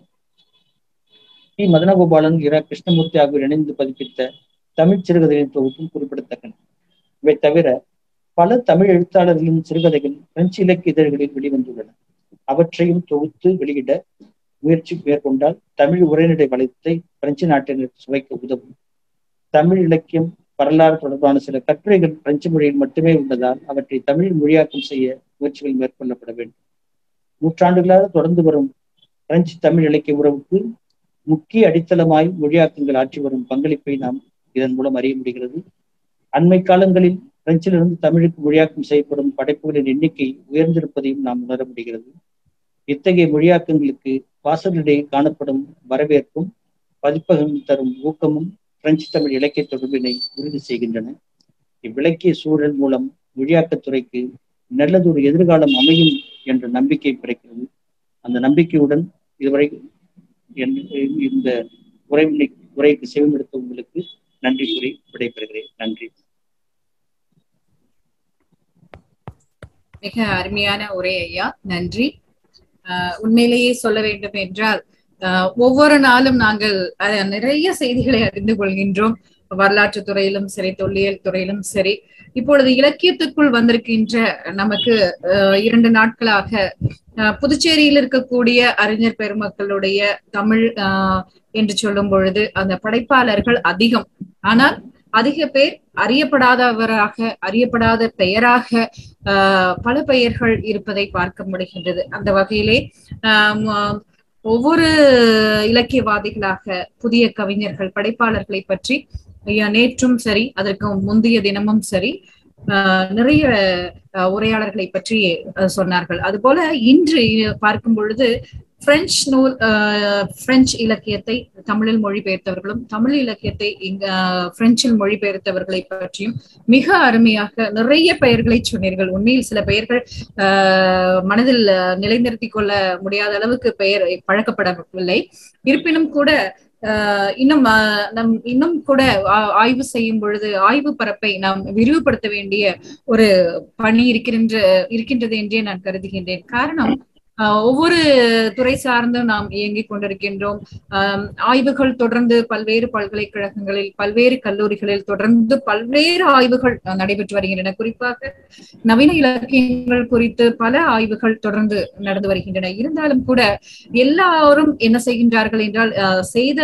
B: டி மதனகோபாலன் இரா கிருஷ்ணமூர்த்தி ஆகியோர் இணைந்து பதிப்பித்த தமிழ் சிறுகதைகளின் தொகுப்பும் குறிப்பிடத்தக்கன இவை தவிர பல தமிழ் எழுத்தாளர்களின் சிறுகதைகள் பிரெஞ்சு இலக்கிய இதழ்களில் வெளிவந்துள்ளன அவற்றையும் தொகுத்து வெளியிட முயற்சி மேற்கொண்டால் தமிழ் உரைநடை வளத்தை பிரெஞ்சு நாட்டினர் சுவைக்க உதவும் தமிழ் இலக்கியம் வரலாறு தொடர்பான சில கட்டுரைகள் பிரெஞ்சு மொழியில் மட்டுமே உள்ளதால் அவற்றை தமிழ் மொழியாக்கம் செய்ய முயற்சிகள் மேற்கொள்ளப்பட வேண்டும் நூற்றாண்டுகளாக தொடர்ந்து வரும் பிரெஞ்சு தமிழ் இலக்கிய உறவுக்கு முக்கிய அடித்தளமாய் மொழியாக்கங்கள் ஆற்றி வரும் பங்களிப்பை நாம் இதன் மூலம் அறிய முடிகிறது அண்மை காலங்களில் பிரெஞ்சிலிருந்து தமிழுக்கு மொழியாக்கம் செய்யப்படும் படைப்புகளின் எண்ணிக்கை உயர்ந்திருப்பதையும் நாம் உணர முடிகிறது இத்தகைய மொழியாக்கங்களுக்கு வாசகர்களிடையே காணப்படும் வரவேற்பும் பதிப்பகம் தரும் ஊக்கமும் பிரெஞ்சு தமிழ் இலக்கிய தொடர்பினை உறுதி செய்கின்றன இவ்விலக்கிய சூழல் மூலம் மொழியாக்கத்துறைக்கு நல்லதொரு எதிர்காலம் அமையும் என்ற நம்பிக்கை பிறக்கிறது அந்த நம்பிக்கையுடன் இதுவரை இந்த உரை உரைக்கு செவிமெடுத்த உங்களுக்கு நன்றி கூறி விடைபெறுகிறேன் நன்றி
A: மிக அருமையான உரை ஐயா நன்றி உண்மையிலேயே சொல்ல வேண்டும் என்றால் ஒவ்வொரு நாளும் நாங்கள் நிறைய செய்திகளை அறிந்து கொள்கின்றோம் வரலாற்று துறையிலும் சரி தொல்லியல் துறையிலும் சரி இப்பொழுது இலக்கியத்துக்குள் வந்திருக்கின்ற நமக்கு இரண்டு நாட்களாக புதுச்சேரியில் இருக்கக்கூடிய அறிஞர் பெருமக்களுடைய தமிழ் என்று சொல்லும் பொழுது அந்த படைப்பாளர்கள் அதிகம் ஆனால் அதிக பேர் அறியப்படாதவராக அறியப்படாத பெயராக பல பெயர்கள் இருப்பதை பார்க்க முடிகின்றது அந்த வகையிலே ஒவ்வொரு இலக்கியவாதிகளாக புதிய கவிஞர்கள் படைப்பாளர்களை பற்றி நேற்றும் சரி அதற்கு முந்தைய தினமும் சரி நிறைய உரையாளர்களை பற்றி சொன்னார்கள் அதுபோல இன்று பார்க்கும் பொழுது பிரெஞ்சு நூல் பிரெஞ்சு இலக்கியத்தை தமிழில் மொழிபெயர்த்தவர்களும் தமிழ் இலக்கியத்தை இங்க பிரெஞ்சில் மொழிபெயர்த்தவர்களை பற்றியும் மிக அருமையாக நிறைய பெயர்களை சொன்னீர்கள் உண்மையில் சில பெயர்கள் மனதில் நிலைநிறுத்திக் கொள்ள முடியாத அளவுக்கு பெயர் பழக்கப்படவில்லை இருப்பினும் கூட இன்னும் நம் இன்னும் கூட ஆய்வு செய்யும் பொழுது ஆய்வு பரப்பை நாம் விரிவுபடுத்த வேண்டிய ஒரு பணி இருக்கின்ற இருக்கின்றது என்றே நான் கருதுகின்றேன் காரணம் ஒவ்வொரு துறை சார்ந்தும் நாம் இயங்கிக் கொண்டிருக்கின்றோம் ஆய்வுகள் தொடர்ந்து பல்வேறு பல்கலைக்கழகங்களில் பல்வேறு கல்லூரிகளில் தொடர்ந்து பல்வேறு ஆய்வுகள் நடைபெற்று வருகின்றன குறிப்பாக நவீன இலக்கியங்கள் குறித்து பல ஆய்வுகள் தொடர்ந்து நடந்து வருகின்றன இருந்தாலும் கூட எல்லாரும் என்ன செய்கின்றார்கள் என்றால் செய்த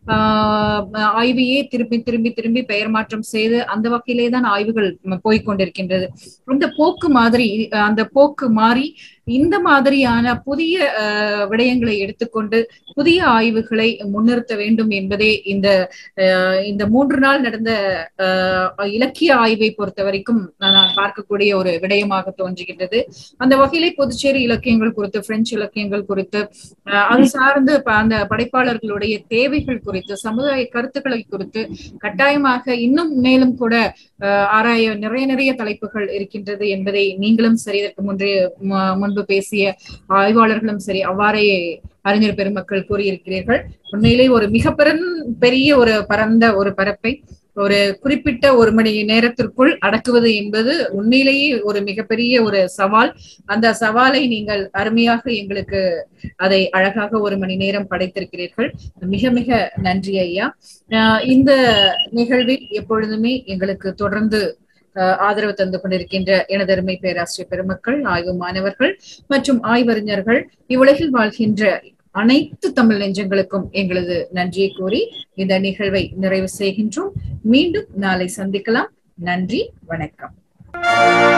A: ஆய்வையே திரும்பி திரும்பி திரும்பி பெயர் மாற்றம் செய்து அந்த வகையிலே தான் ஆய்வுகள் போய்கொண்டிருக்கின்றது அந்த போக்கு மாதிரி அந்த போக்கு மாறி இந்த மாதிரியான புதிய விடயங்களை எடுத்துக்கொண்டு புதிய ஆய்வுகளை முன்னிறுத்த வேண்டும் என்பதே இந்த இந்த மூன்று நாள் நடந்த இலக்கிய ஆய்வை பொறுத்த வரைக்கும் நான் பார்க்கக்கூடிய ஒரு விடயமாக தோன்றுகின்றது அந்த வகையிலே புதுச்சேரி இலக்கியங்கள் குறித்து பிரெஞ்சு இலக்கியங்கள் குறித்து அது சார்ந்து அந்த படைப்பாளர்களுடைய தேவைகள் குறித்து சமுதாய கருத்துக்களை குறித்து கட்டாயமாக இன்னும் மேலும் கூட ஆராய நிறைய நிறைய தலைப்புகள் இருக்கின்றது என்பதை நீங்களும் சரி இதற்கு முன்றே முன்பு பேசிய ஆய்வாளர்களும் சரி அவ்வாறே அறிஞர் பெருமக்கள் கூறியிருக்கிறீர்கள் உண்மையிலே ஒரு மிக பெரிய ஒரு பரந்த ஒரு பரப்பை ஒரு குறிப்பிட்ட ஒரு மணி நேரத்திற்குள் அடக்குவது என்பது உண்மையிலேயே ஒரு மிகப்பெரிய ஒரு சவால் அந்த சவாலை நீங்கள் அருமையாக எங்களுக்கு அதை அழகாக ஒரு மணி நேரம் படைத்திருக்கிறீர்கள் மிக மிக நன்றி ஐயா இந்த நிகழ்வில் எப்பொழுதுமே எங்களுக்கு தொடர்ந்து ஆதரவு தந்து கொண்டிருக்கின்ற எனதருமை பேராசிரியர் பெருமக்கள் ஆய்வு மாணவர்கள் மற்றும் ஆய்வறிஞர்கள் இவ்வுலகில் வாழ்கின்ற அனைத்து தமிழ் நெஞ்சங்களுக்கும் எங்களது நன்றியை கூறி இந்த நிகழ்வை நிறைவு செய்கின்றோம் மீண்டும் நாளை சந்திக்கலாம் நன்றி வணக்கம்